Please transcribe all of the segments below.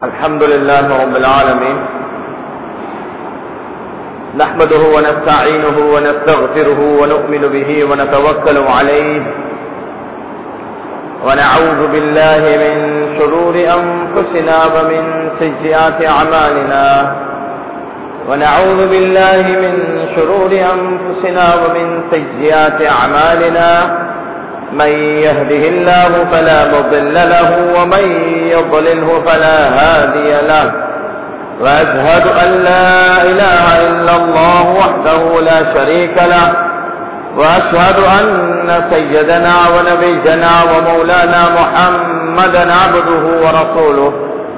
الحمد لله رب العالمين نحمده ونستعينه ونستغفره ونؤمن به ونتوكل عليه ونعوذ بالله من شرور أنفسنا ومن سيئات أعمالنا ونعوذ بالله من شرور أنفسنا ومن سيئات أعمالنا من يهده الله فلا مضل له ومن يضلله فلا هادي له وأشهد أن لا إله إلا الله وحده لا شريك له وأشهد أن سيدنا ونبينا ومولانا محمدا عبده ورسوله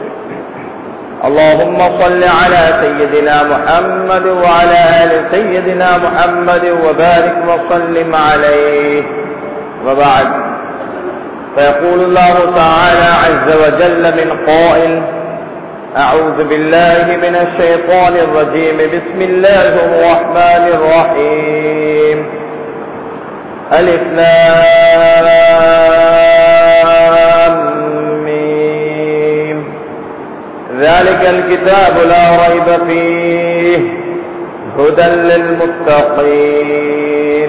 اللهم صل على سيدنا محمد وعلى آل سيدنا محمد وبارك وسلم عليه وبعد فيقول الله تعالى عز وجل من قائل أعوذ بالله من الشيطان الرجيم بسم الله الرحمن الرحيم ألف ميم ذلك الكتاب لا ريب فيه هدى للمتقين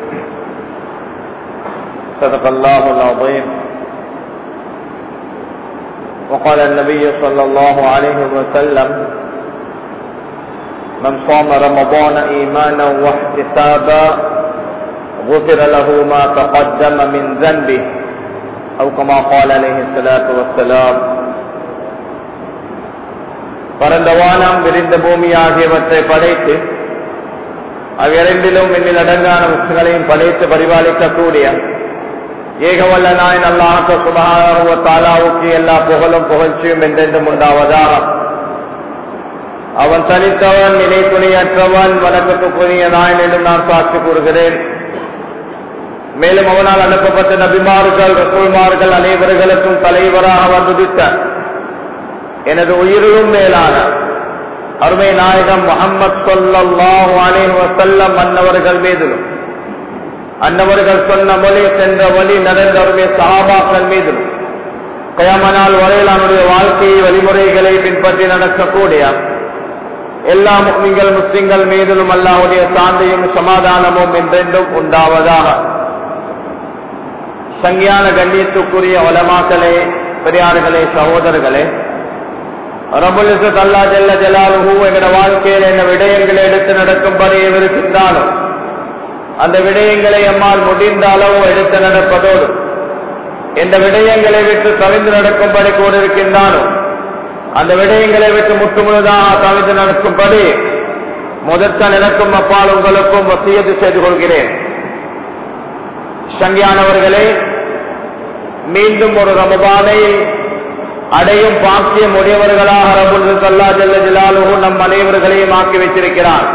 صدق الله العظيم وقال النبي صلى الله عليه وسلم من صام رمضان إيمانا واحتسابا غفر له ما تقدم من ذنبه أو كما قال عليه الصلاة والسلام பரந்த வானம் விரிந்த பூமி ஆகியவற்றை படைத்து அவ்விரண்டிலும் என்னில் அடங்கான முகங்களையும் படைத்து பரிபாலிக்கக்கூடிய ஏகவல்ல நாயன் அல்லாஹ் சுபஹானாவுக்கு எல்லா புகழும் புகழ்ச்சியும் என்றென்றும் உண்டாவதாக அவன் தனித்தவன் நிலை துணியற்றவன் வணக்கத்துக்குரிய நாயன் என்று நான் சாட்சி கூறுகிறேன் மேலும் அவனால் அனுப்பப்பட்ட நபிமார்கள் ரசூல்மார்கள் அனைவர்களுக்கும் தலைவராக வந்துவிட்ட எனது உயிரிலும் மேலான அருமை நாயகம் முகமது சொல்லாஹு அலேஹ் வசல்லம் அன்னவர்கள் மீதிலும் அன்னவர்கள் சொன்ன மொழி சென்ற வழி நடந்த அவருடைய சகாபாக்கள் மீதும் கயமனால் வரையில் அவனுடைய வாழ்க்கையை வழிமுறைகளை பின்பற்றி நடக்கக்கூடிய எல்லா முஸ்லிம்கள் முஸ்லிம்கள் மீதிலும் அல்லாவுடைய சாந்தியும் சமாதானமும் என்றென்றும் உண்டாவதாக சங்கியான கண்ணியத்துக்குரிய வளமாக்களே பெரியார்களே சகோதரர்களே ரபுலிசு அல்லா ஜெல்ல ஜலாலுஹூ எங்களோட வாழ்க்கையில் என்ன விடயங்களை எடுத்து நடக்கும்படி இருக்கின்றாலும் அந்த விடயங்களை எம்மால் முடிந்த அளவு எடுத்து நடப்பதோடு எந்த விடயங்களை விட்டு தவிர்த்து நடக்கும்படி கூறியிருக்கின்றானோ அந்த விடயங்களை விட்டு முற்றுமுழுதாக தவிர்த்து நடக்கும்படி முதற்க எனக்கும் அப்பால் உங்களுக்கும் வசியத்து செய்து கொள்கிறேன் சங்கியானவர்களே மீண்டும் ஒரு ரமபானை அடையும் பாக்கியம் உடையவர்களாக ரபுல் சல்லா ஜல்ல ஜலாலுஹூ நம் அனைவர்களையும் ஆக்கி வைத்திருக்கிறார்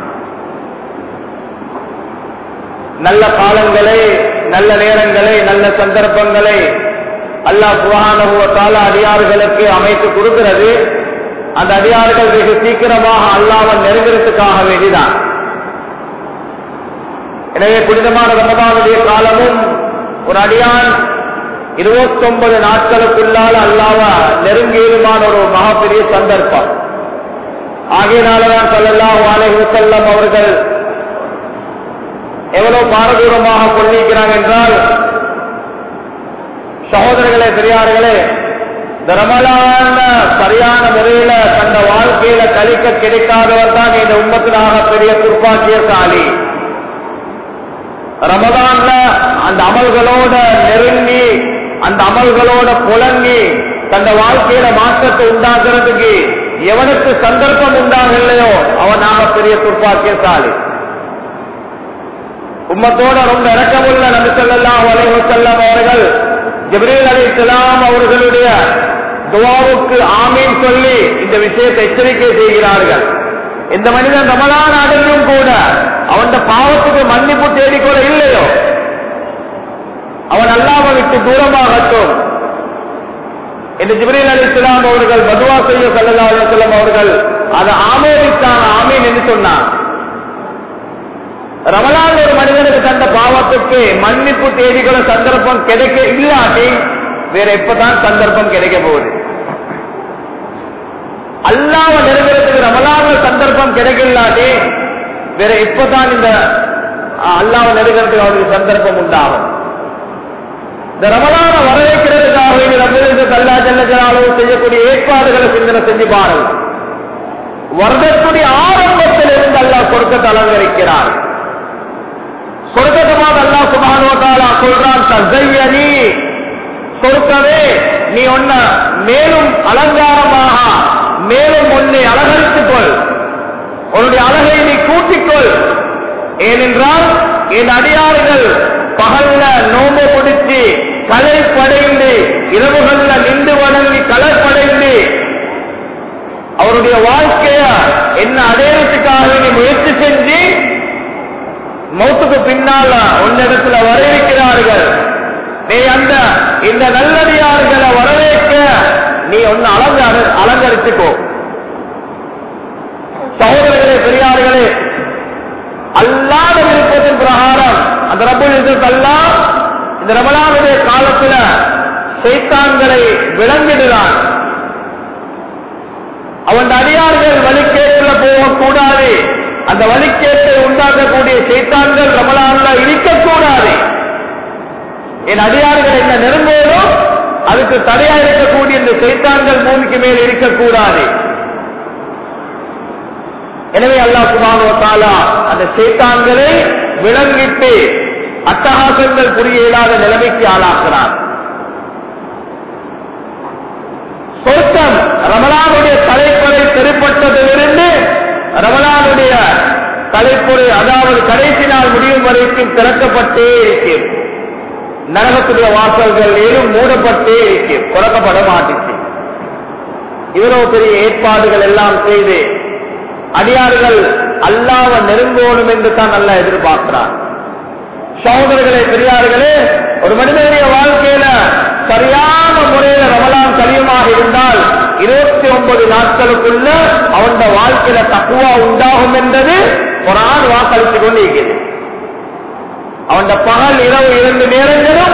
நல்ல காலங்களை நல்ல நேரங்களை நல்ல சந்தர்ப்பங்களை அல்லாஹ் சுகானுவத்தால அடியார்களுக்கு அமைத்து கொடுக்கிறது அந்த அடியார்கள் வெகு சீக்கிரமாக அல்லாமல் நெருங்குறதுக்காக வேண்டிதான் எனவே புனிதமான ரமதானுடைய காலமும் ஒரு அடியான் இருபத்தி ஒன்பது நாட்களுக்குள்ளால் அல்லாவ நெருங்கியதுமான ஒரு மகாபெரிய சந்தர்ப்பம் ஆகையினாலதான் சொல்லலாம் வாழை செல்லம் அவர்கள் எவ்வளவு பாரதூரமாக கொண்டிருக்கிறாங்க என்றால் சகோதரர்களே பெரியார்களே தரமலான சரியான முறையில தந்த வாழ்க்கையில கழிக்க கிடைக்காதவர் தான் இந்த உண்மத்தினாக பெரிய துர்ப்பாக்கியசாலி ரமதான்ல அந்த அமல்களோட நெருங்கி அந்த அமல்களோட புலங்கி தந்த வாழ்க்கையில மாற்றத்தை உண்டாக்குறதுக்கு எவனுக்கு சந்தர்ப்பம் உண்டாகலையோ அவனாக பெரிய துர்ப்பாக்கியசாலி உம்மத்தோட ரொம்ப இறக்கமுள்ள நபி சொல்லலாம் வலைவு செல்லம் அவர்கள் ஜிப்ரீல் அலி இஸ்லாம் அவர்களுடைய துவாவுக்கு ஆமீன் சொல்லி இந்த விஷயத்தை எச்சரிக்கை செய்கிறார்கள் இந்த மனிதன் ரமலான் அடையும் கூட அவன் பாவத்துக்கு மன்னிப்பு தேடிக்கொள்ள இல்லையோ அவன் அல்லாம விட்டு தூரமாகட்டும் என்று ஜிப்ரீல் அலி இஸ்லாம் அவர்கள் பதுவா செய்ய சல்லா அலுவலம் அவர்கள் அதை ஆமோதித்தான் ஆமீன் என்று சொன்னான் ரமலான் ஒரு மனிதனுக்கு தந்த பாவத்துக்கு மன்னிப்பு தேதிகள சந்தர்ப்பம் கிடைக்க இல்லாட்டி வேற எப்பதான் சந்தர்ப்பம் கிடைக்க போகுது சந்தர்ப்பம் கிடைக்கலாட்டி வேற இப்பதான் இந்த அல்லாவை நெருங்கிறதுக்கு அவருக்கு சந்தர்ப்பம் உண்டாகும் இந்த ரமலான வரவேற்கிறதுக்காக வேண்டி ரப்பிலிருந்து கல்லா ஜல்லஜலாலோ செய்யக்கூடிய ஏற்பாடுகளை சிந்தனை செஞ்சு பாருங்க வருடத்துடைய ஆரம்பத்தில் இருந்து அல்லாஹ் சொர்க்கத்தை அலங்கரிக்கிறார் சொர்க்கத்தமாக அல்லாஹ் சுபானோட்டாலா சொல்றான் தசையனி சொர்க்கவே நீ ஒன்ன மேலும் அலங்காரமாக மேலும் உன்னை அலங்கரித்துக் கொள் உன்னுடைய அழகை நீ கூட்டிக்கொள் ஏனென்றால் என் அடியார்கள் பகல்ல நோம்பு பிடிச்சு கலை படைந்து இரவுகள்ல நின்று வணங்கி கலர் படைந்து அவருடைய வாழ்க்கைய என்ன அடையறதுக்காக நீ முயற்சி செஞ்சு மௌத்துக்கு பின்னால உன்னிடத்துல வரவேற்கிறார்கள் நீ அந்த இந்த நல்லடியார்களை வரவேற்க நீ ஒன்னு அலங்கார அலங்கரிச்சுக்கோ சகோதரர்களே பெரியார்களே அல்லாத விருப்பத்தின் பிரகாரம் அந்த ரப்பல் இஸ்ஸத் அல்லாஹ் இந்த ரமலானுடைய காலத்துல சைத்தான்களை விளங்கிடுறான் அவன் அடியார்கள் வழிகேட்டுல போகக்கூடாது அந்த வழிகேட்டை உண்டாக்கக்கூடிய சைத்தான்கள் ரமலான்ல இருக்கக்கூடாது என் அடியார்கள் என்ன நெருங்கோடும் அதுக்கு தடையா இருக்கக்கூடிய இந்த சைத்தான்கள் பூமிக்கு மேல் இருக்கக்கூடாது எனவே அல்லாஹ் சுபானோ தாலா அந்த சைத்தான்களை விளங்கிட்டு அட்டகாசங்கள் புரிய இயலாத நிலைமைக்கு ஆளாக்குறார் சொர்க்கம் ரமலானுடைய தலைப்பறை தெரிப்பட்டதிலிருந்து ரமலானுடைய தலைப்புறை அதாவது கடைசி நாள் முடியும் வரைக்கும் திறக்கப்பட்டே இருக்கும் நரகத்துடைய வாசல்கள் ஏதும் மூடப்பட்டே இருக்கும் திறக்கப்பட மாட்டிச்சு இவ்வளவு பெரிய ஏற்பாடுகள் எல்லாம் செய்து அடியார்கள் அல்லாவ நெருங்கோணும் என்று தான் நல்லா எதிர்பார்க்கிறார் சகோதரர்களே பெரியார்களே ஒரு மனிதனுடைய வாழ்க்கையில சரியான முறையில ரமலான் கலியமாக இருந்தால் இருபத்தி ஒன்பது நாட்களுக்குள்ள அவன் வாழ்க்கையில தக்குவா உண்டாகும் என்பது ஒரு ஆண் வாக்களித்துக் கொண்டு இருக்கிறது அவன் பகல் இரவு இரண்டு நேரங்களும்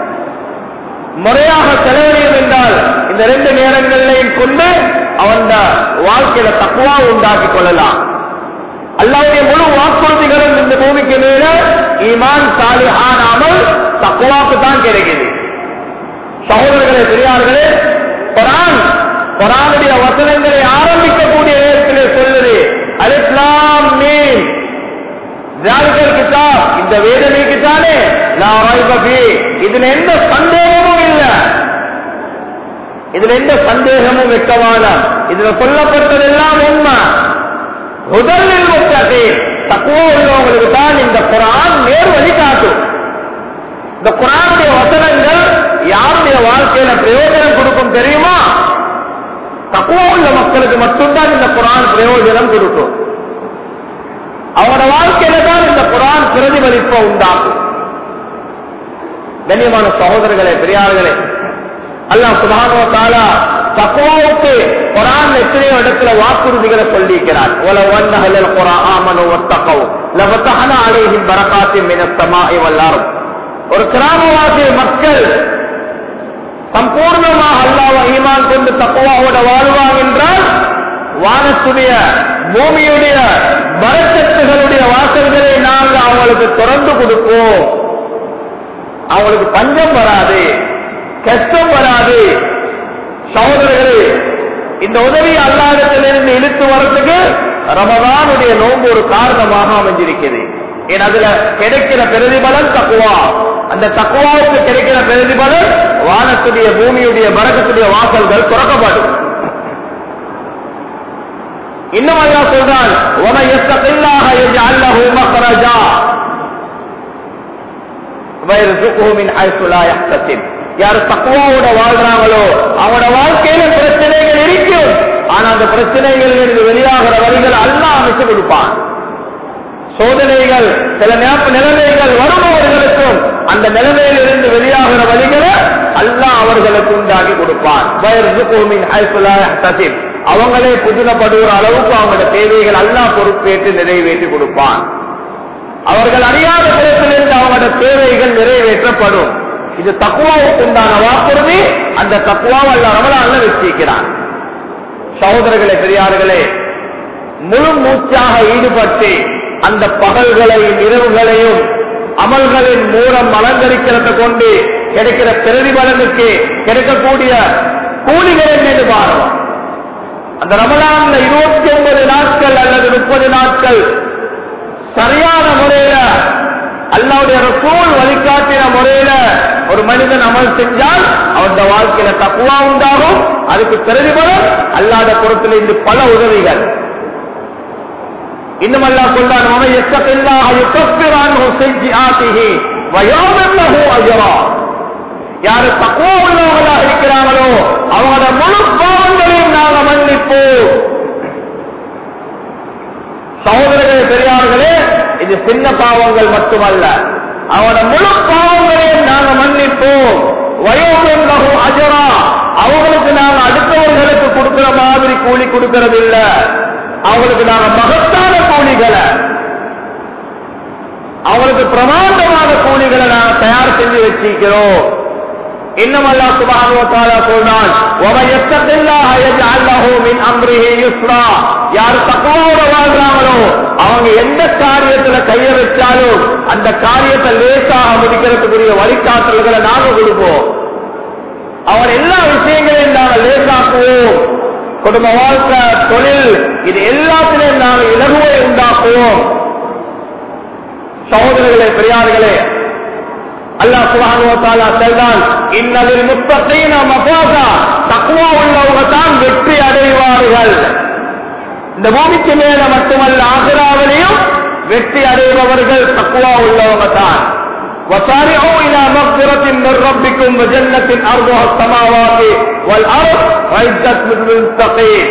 முறையாக செலவழியும் என்றால் இந்த ரெண்டு நேரங்களையும் கொண்டு அவன் வாழ்க்கையில தக்குவா உண்டாக்கி கொள்ளலாம் அல்லாவுடைய முழு வாக்குறுதிகளும் இந்த பூமிக்கு மேல ஈமான் சாலிஹான் அமல் தக்குவாக்கு தான் கிடைக்குது சகோதரர்களே பெரியார்களே குரான் குரானுடைய வசனங்களை ஆரம்பிக்கக்கூடிய நேரத்திலே சொல்லுது அலிஸ்லாம் மீன் ஜாலிகள் கிதாப் இந்த வேதனைக்கு தானே இதுல எந்த சந்தேகமும் இல்லை இதுல எந்த சந்தேகமும் வைக்கவான இதுல சொல்லப்பட்டதெல்லாம் உண்மை முதலில் முத்தகை தக்குவா உள்ளவங்களுக்கு தான் இந்த குரான் நேர் வழி காட்டும் இந்த குரானுடைய வசனங்கள் யாருடைய வாழ்க்கையில பிரயோஜனம் கொடுக்கும் தெரியுமா தக்குவா உள்ள மக்களுக்கு மட்டும்தான் இந்த குரான் பிரயோஜனம் கொடுக்கும் அவனோட வாழ்க்கையில தான் இந்த குரான் பிரதிபலிப்ப உண்டாகும் கண்ணியமான சகோதரர்களே பெரியார்களே அல்லாஹ் சுபானோ தாலா தக்குவாவுக்கு குரான் எத்தனையோ இடத்துல வாக்குறுதிகளை சொல்லியிருக்கிறார் உல வந்தகல் குரான் ஆமனோ ஒத்தகவும் லபத்தகன அலேஹின் பரகாத்தி மினத்தமா இவல்லாரும் ஒரு கிராமவாசி மக்கள் சம்பூர்ணமாக அல்லாஹ் ஈமான் கொண்டு தக்குவாவோட வாழ்வாங்க என்றால் வானத்துடைய பூமியுடைய வரச்சத்துகளுடைய வாசல்களை நாங்கள் அவங்களுக்கு திறந்து கொடுப்போம் அவங்களுக்கு பஞ்சம் வராது கஷ்டம் வராது சகோதரர்களே இந்த உதவி அல்லாதத்திலிருந்து இழுத்து வரத்துக்கு ரமதானுடைய நோன்பு ஒரு காரணமாக அமைஞ்சிருக்கிறது ஏன் அதுல கிடைக்கிற பிரதிபலன் தக்குவா அந்த தக்குவாவுக்கு கிடைக்கிற பிரதிபலன் வானத்துடைய பூமியுடைய மரகத்துடைய வாசல்கள் திறக்கப்படும் இன்னும் அல்லா சொல்றான் உன எத்தல்லாக அல்லஹு மஹரஜா வயர்சுகுமின் ஐசுலா யஹ்தசிப் யார் தக்குவாவோட வாழ்றாங்களோ அவனோட வாழ்க்கையில பிரச்சனைகள் இருக்கும் ஆனா அந்த பிரச்சனைகள் இருந்து வெளியாகிற வழிகள் அல்லாஹ் அமைச்சு கொடுப்பான் சோதனைகள் சில நேப்ப நிலைமைகள் வருபவர்களுக்கும் அந்த நிலைமையிலிருந்து வெளியாகிற வழிகளை அல்லாஹ் அவர்களுக்கு உண்டாக்கி கொடுப்பான் வயர்சுகுமின் ஐசுலா யஹ்தசிப் அவங்களே புதினப்படுகிற அளவுக்கு அவங்களோட தேவைகள் அல்லாஹ் பொறுப்பேற்று நிறைவேற்றி கொடுப்பான் அவர்கள் அறியாத பிறப்பிலிருந்து அவங்களோட தேவைகள் நிறைவேற்றப்படும் இது தக்குவாவுக்கு உண்டான வாக்குறுதி அந்த தக்குவாவை அல்ல ரமலான்ல வச்சிருக்கிறான் சகோதரர்களே பெரியார்களே முழு மூச்சாக ஈடுபட்டு அந்த பகல்களையும் இரவுகளையும் அமல்களின் மூலம் அலங்கரிக்கிறத கொண்டு கிடைக்கிற பிரதிபலனுக்கு கிடைக்கக்கூடிய கூலிகள் என்று பாருவோம் அந்த ரமலான்ல இருபத்தி ஒன்பது நாட்கள் அல்லது முப்பது நாட்கள் சரியான முறையில அல்லாவுடைய ரசூல் வழிகாட்டின முறையில ஒரு மனிதன் அமல் செஞ்சால் அவருடைய வாழ்க்கையில தக்குவா உண்டாகும் அதுக்கு பிரதிபலம் அல்லாத புறத்தில் இன்று பல உதவிகள் இன்னும் அல்லா சொல்றான் அவன் எத்தப்பில்லாக யுத்தப்பிரான் செஞ்சு ஆசிகி வயோமெல்லஹோ அஜரா யாரு தக்குவா உள்ளவர்களாக இருக்கிறாங்களோ அவங்களோட முழு பாவங்களையும் நாங்க மன்னிப்போம் சகோதரர்களே பெரியார்களே இது சின்ன பாவங்கள் மட்டுமல்ல அவனோட முழு பாவங்களையும் நாங்க மன்னிப்போம் வயோகம் அஜரா அவங்களுக்கு நாங்க அடுத்தவர்களுக்கு கொடுக்கிற மாதிரி கூலி கொடுக்கறது இல்ல அவங்களுக்கு நாங்க மகத்தான கூலிகளை அவங்களுக்கு பிரமாண்டமான கூலிகளை நாங்க தயார் செஞ்சு வச்சிருக்கிறோம் இன்னும் அல்லா சுபானுவத்தாலா சொல்றான் யாரு தக்குவோட வாழ்றாங்களோ அவங்க எந்த காரியத்துல கைய வச்சாலும் அந்த காரியத்தை லேசாக முடிக்கிறதுக்குரிய வழிகாட்டல்களை நாங்க கொடுப்போம் அவன் எல்லா விஷயங்களையும் நாங்கள் லேசாக்குவோம் குடும்ப வாழ்க்கை தொழில் இது எல்லாத்திலையும் நாங்கள் இலகுவை உண்டாக்குவோம் சகோதரர்களே பெரியார்களே அல்லாஹ் சுபானுவத்தாலா செல்தான் இன்னதில் முத்தத்தையும் மபாசா தக்குவா உள்ளவங்க தான் வெற்றி அடைவார்கள் இந்த பூமிக்கு மேல மட்டுமல்ல ஆசிராவிலையும் வெற்றி அடைபவர்கள் தக்குவா உள்ளவங்க தான் وسارعوا إلى مغفرة من ربكم وجنة أرضها السماوات والأرض وعزت للمتقين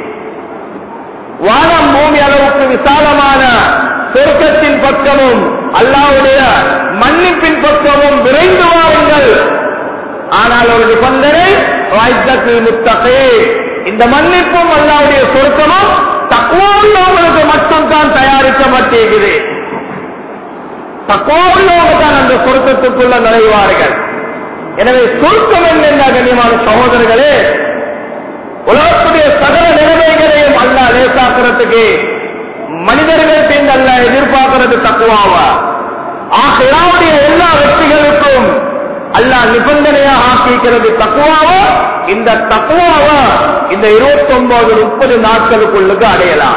வானம் பூமி அளவுக்கு விசாலமான சொர்க்கத்தின் பக்கமும் அல்லாவுடைய மன்னிப்பின் பக்கமும் விரைந்து வாருங்கள் ஆனால் ஒரு நிபந்தனை வாய்த்தத்தில் முத்தகே இந்த மன்னிப்பும் அல்லாவுடைய சொர்க்கமும் தக்குவா உள்ளவங்களுக்கு மட்டும் தான் தயாரிக்கப்பட்டிருக்கிறது தக்குவா உள்ளவங்க தான் அந்த சொர்க்கத்துக்குள்ள நுழைவார்கள் எனவே சொர்க்கம் என்ன கண்ணியமான சகோதரர்களே உலகத்துடைய சகல நிலைமைகளையும் அல்ல லேசாக்குறதுக்கு மனிதர்கள் சேர்ந்து அல்ல எதிர்பார்க்கிறது தக்குவாவ ஆகையாவுடைய எல்லா வெற்றிகளுக்கும் அல்ல நிபந்தனையாக ஆக்கிக்கிறது தக்குவாவ இந்த தக்குவாவ இந்த இருபத்தி ஒன்பது முப்பது நாட்களுக்குள்ளுக்கு அடையலாம்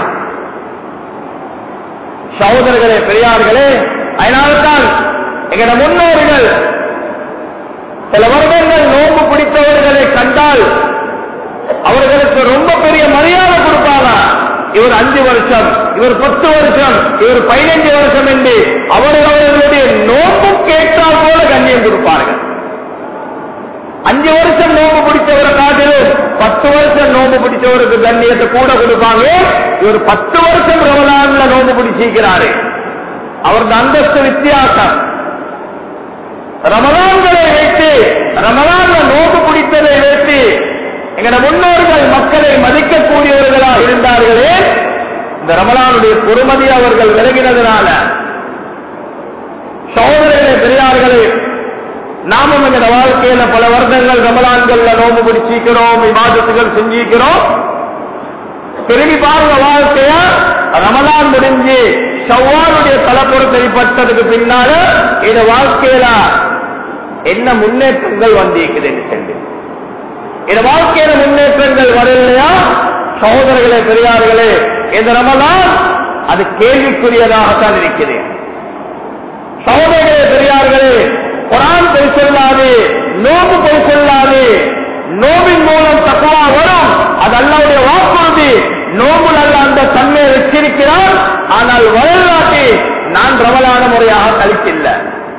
சகோதரர்களே பெரியார்களே அதனால்தான் எங்கட முன்னோர்கள் சில வருடங்கள் நோம்பு பிடித்தவர்களை கண்டால் அவர்களுக்கு ரொம்ப பெரிய மரியாதை கொடுப்பாங்க இவர் அஞ்சு வருஷம் இவர் பத்து வருஷம் இவர் பதினைஞ்சு வருஷம் என்று அவர்கள் அவர்களுடைய நோம்பு கேட்டால் போல கண்ணியம் கொடுப்பார்கள் அஞ்சு வருஷம் நோம்பு பிடிச்சவரை காட்டிலும் பத்து வருஷம் நோம்பு பிடிச்சவருக்கு கண்ணியத்தை கூட கொடுப்பாங்க இவர் பத்து வருஷம் ரமலான்ல நோம்பு பிடிச்சிருக்கிறாரு அவரது அந்தஸ்து வித்தியாசம் ரமலான்களை வைத்து ரமலான்ல நோம்பு பிடித்ததை வைத்து எங்கட முன்னோர்கள் மக்களை மதிக்கக்கூடியவர்களாக இருந்தார்களே இந்த ரமலானுடைய பொறுமதி அவர்கள் விலகினதுனால சகோதரர்களே பெரியார்களே நாமும் எங்கட வாழ்க்கையில பல வருடங்கள் ரமலான்கள்ல நோம்பு பிடிச்சிக்கிறோம் விவாதத்துகள் செஞ்சிக்கிறோம் திரும்பி பாருங்க வாழ்க்கைய ரமலான் முடிஞ்சு சவ்வாருடைய தலப்பொருத்தப்பட்டதுக்கு பின்னால இந்த வாழ்க்கையில என்ன முன்னேற்றங்கள் வந்திருக்குது என்று இந்த வாழ்க்கையில முன்னேற்றங்கள் வரலையா சகோதரர்களே பெரியார்களே இந்த ரமலான் அது கேள்விக்குரியதாகத்தான் இருக்கிறது சகோதரர்களே பெரியார்களே குரான் பொய் சொல்லாது நோம்பு பொய் சொல்லாது நோம்பின் மூலம் தக்குவா வரும் அது அல்லாவுடைய வாக்குறுதி நோம்பு நல்ல அந்த தன்மையை வச்சிருக்கிறார் ஆனால் வரலாற்று நான் ரமலான முறையாக கழிக்கில்லை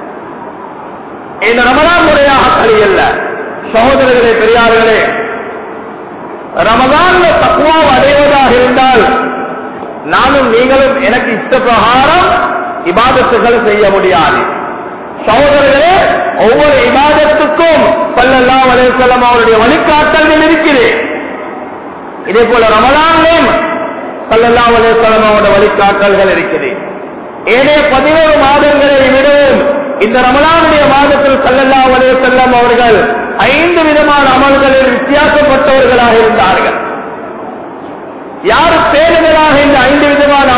இந்த ரமலான் முறையாக கழியல்ல சகோதரர்களே பெரியார்களே ரமதான்ல தக்குவாவை அடைவதாக இருந்தால் நானும் நீங்களும் எனக்கு இஷ்ட பிரகாரம் இபாதத்துகள் செய்ய முடியாது சகோதரர்களே ஒவ்வொரு இபாதத்துக்கும் பல்லெல்லாம் வலைசலம் அவருடைய வழிகாட்டல்கள் இருக்கிறேன் இதே போல ரமலான்லையும் பல்லெல்லாம் வலைசலம் அவருடைய வழிகாட்டல்கள் இருக்கிறது ஏனைய பதினோரு மாதங்களை விடவும் இந்த ரமலானுடைய மாதத்தில் சல்லல்லா அலே செல்லம் அவர்கள் ஐந்து விதமான அமல்களில் வித்தியாசப்பட்டவர்களாக இருந்தார்கள் யார் பேருதலாக இந்த ஐந்து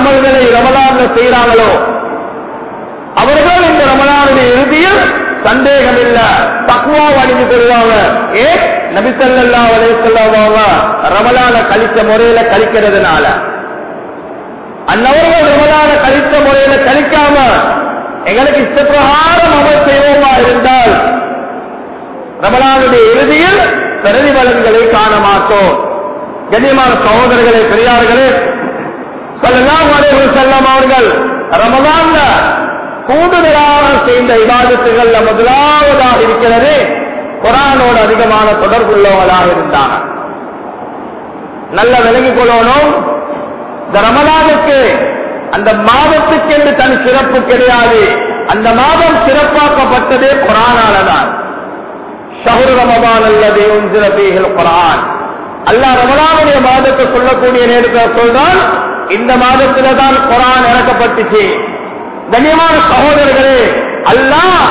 அமல்களை ரமலான்ல செய்யறாங்களோ அவர்கள் இந்த ரமலானுடைய இறுதியில் சந்தேகம் இல்ல தக்குவா அணிந்து கொள்வாங்க ஏ நபிசல்லா அலையல்லாவாங்க ரமலான கழிச்ச முறையில கழிக்கிறதுனால அந்நவர்கள் ரமலான கழித்த முறையில கழிக்காம எங்களுக்கு இஷ்டப்பிரகாரம் அமல் செய்வோமா இருந்தால் ரமலானுடைய இறுதியில் பிரதிபலன்களை காண மாட்டோம் கண்ணியமான சகோதரர்களே பெரியார்களே சொல்லலாம் செல்லம் அவர்கள் ரமலான்ல கூடுதலாக செய்த இபாதத்துகள்ல முதலாவதாக இருக்கிறது குரானோடு அதிகமான தொடர்புள்ளவர்களாக இருந்தாங்க நல்ல விலகிக் கொள்ளணும் இந்த ரமலானுக்கு அந்த மாதத்துக்கு என்று தன் சிறப்பு கிடையாது அந்த மாதம் சிறப்பாக்கப்பட்டதே குரானாலதான் ஷஹுர் ரமதான் அல்லது உன்சிரபீகள் குரான் அல்லாஹ் ரமலானுடைய மாதத்தை சொல்லக்கூடிய நேரத்தில் சொல்றான் இந்த மாதத்தில தான் குரான் இறக்கப்பட்டுச்சு கண்ணியமான சகோதரர்களே அல்லாஹ்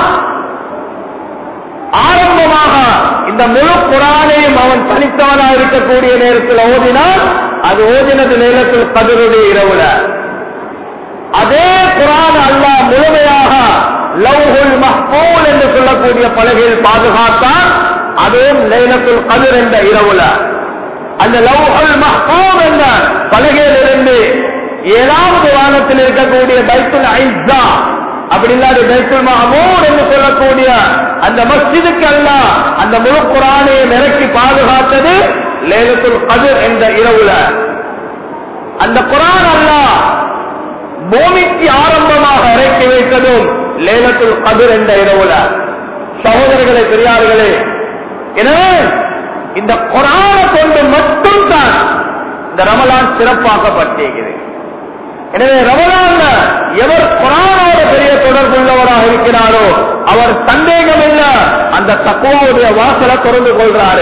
ஆரம்பமாக இந்த முழு குரானையும் அவன் தனித்தவனாக இருக்கக்கூடிய நேரத்தில் ஓதினால் அது ஓதினது நேரத்தில் கதிருடைய இரவுல அதே குரான் அல்லாஹ் முழுமையாக லவ்ஹுல் மஹ்பூல் என்று சொல்லக்கூடிய பலகையில் பாதுகாத்தான் அதுவும் லைலத்துல் கதிர் என்ற இரவுல அந்த லவ்ஹுல் மஹ்பூல் என்ற பலகையிலிருந்து ஏழாவது வானத்தில் இருக்கக்கூடிய பைத்துல் ஐஸா அப்படி இல்லாத பைத்துல் மஹமூர் என்று சொல்லக்கூடிய அந்த மஸ்ஜிதுக்கு அல்ல அந்த முழு குரானையை நிரப்பி பாதுகாத்தது லேலத்துல் கதிர் என்ற இரவுல அந்த குரான் அல்ல பூமிக்கு ஆரம்பமாக இறக்கி வைத்ததும் லேலத்துல் கதிர் என்ற இரவுல சகோதரர்களே பெரியார்களே எனவே இந்த குரான கொண்டு மட்டும்தான் இந்த ரமலான் சிறப்பாக்கப்பட்டிருக்கிறது எனவே ரமலான்ல எவர் குரானோட பெரிய தொடர்புள்ளவராக இருக்கிறாரோ அவர் சந்தேகம் இல்ல அந்த தக்குவாவுடைய வாசலை திறந்து கொள்றாரு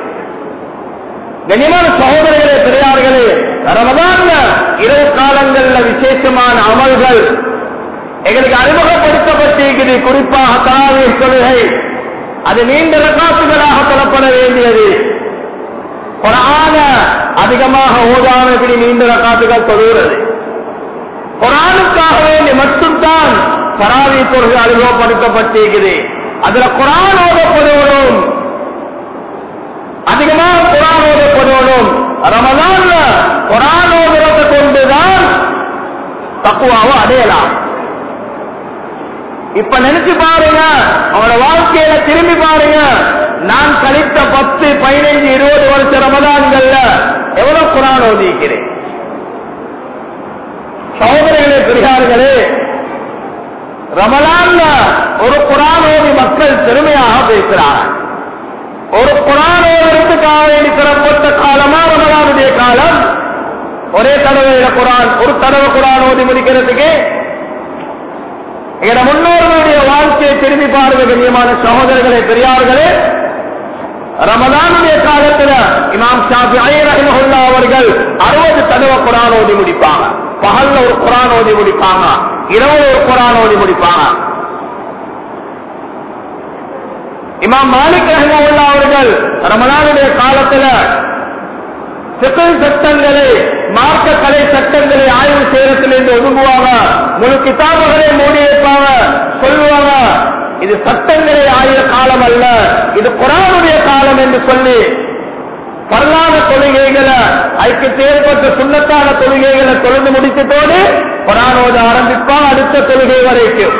கனிமான சகோதரர்களே பெரியார்களே ரமதான்ல இரவு காலங்கள்ல விசேஷமான அமல்கள் எங்களுக்கு அறிமுகப்படுத்தப்பட்டிருக்கிறது குறிப்பாக தராவிய தொழுகை அது நீண்ட ரகாத்துகளாக சொல்லப்பட வேண்டியது குரான அதிகமாக ஓதான இப்படி நீண்ட ரகாத்துகள் தொழுகிறது குரானுக்காக வேண்டி மட்டும்தான் தராவி தொழுகை அறிமுகப்படுத்தப்பட்டிருக்கிறது அதுல குரான் ஓதப்படுவதும் அதிகமாக குரான் ஓதப்படுவதும் ரமதான்ல குரான் ஓதுறதை கொண்டுதான் தக்குவாவை அடையலாம் இப்ப நினைச்சு பாருங்க அவனோட வாழ்க்கையில திரும்பி பாருங்க நான் கழித்த பத்து பதினைஞ்சு இருபது வருஷ ரமதான்கள்ல எவ்வளவு குரான் ஓதிக்கிறேன் சகோதரர்களே பெரியார்களே ரமலான்ல ஒரு குரானோதி மக்கள் பெருமையாக பேசுறாங்க ஒரு குரானோதற்காக வேண்டி பெறப்பட்ட காலமா ரமலானுடைய காலம் ஒரே தடவையில குரான் ஒரு தடவை குரான் ஓதி முடிக்கிறதுக்கு எங்க முன்னோர்களுடைய வாழ்க்கையை திரும்பி பாருங்க கண்ணியமான சகோதரர்களே பெரியார்களே ரமதானுடைய காலத்துல இமாம் ஷாஃபி ரஹிமஹுல்லா அவர்கள் அறுபது தடவை குரான் ஓதி முடிப்பாங்க பகல்ல ஒரு குரான் ஓதி முடிப்பாங்க இரவு ஒரு குரான் ஓதி முடிப்பாங்க இமாம் மாலிக் ரஹிமஹுல்லா அவர்கள் ரமலானுடைய காலத்துல சிக்கல் சட்டங்களை மார்க்க கலை சட்டங்களை ஆய்வு செய்யறதிலிருந்து ஒதுங்குவாங்க முழு கிதாபுகளை மூடி வைப்பாங்க சொல்லுவாங்க இது சட்டங்களை ஆய்வு காலம் அல்ல இது குரானுடைய காலம் என்று சொல்லி வரலாறு தொழுகைகளை அதுக்கு ஏற்பட்ட சுண்ணத்தான தொழுகைகளை தொழுந்து முடித்ததோடு குரானோடு ஆரம்பிப்பாங்க அடுத்த தொழுகை வரைக்கும்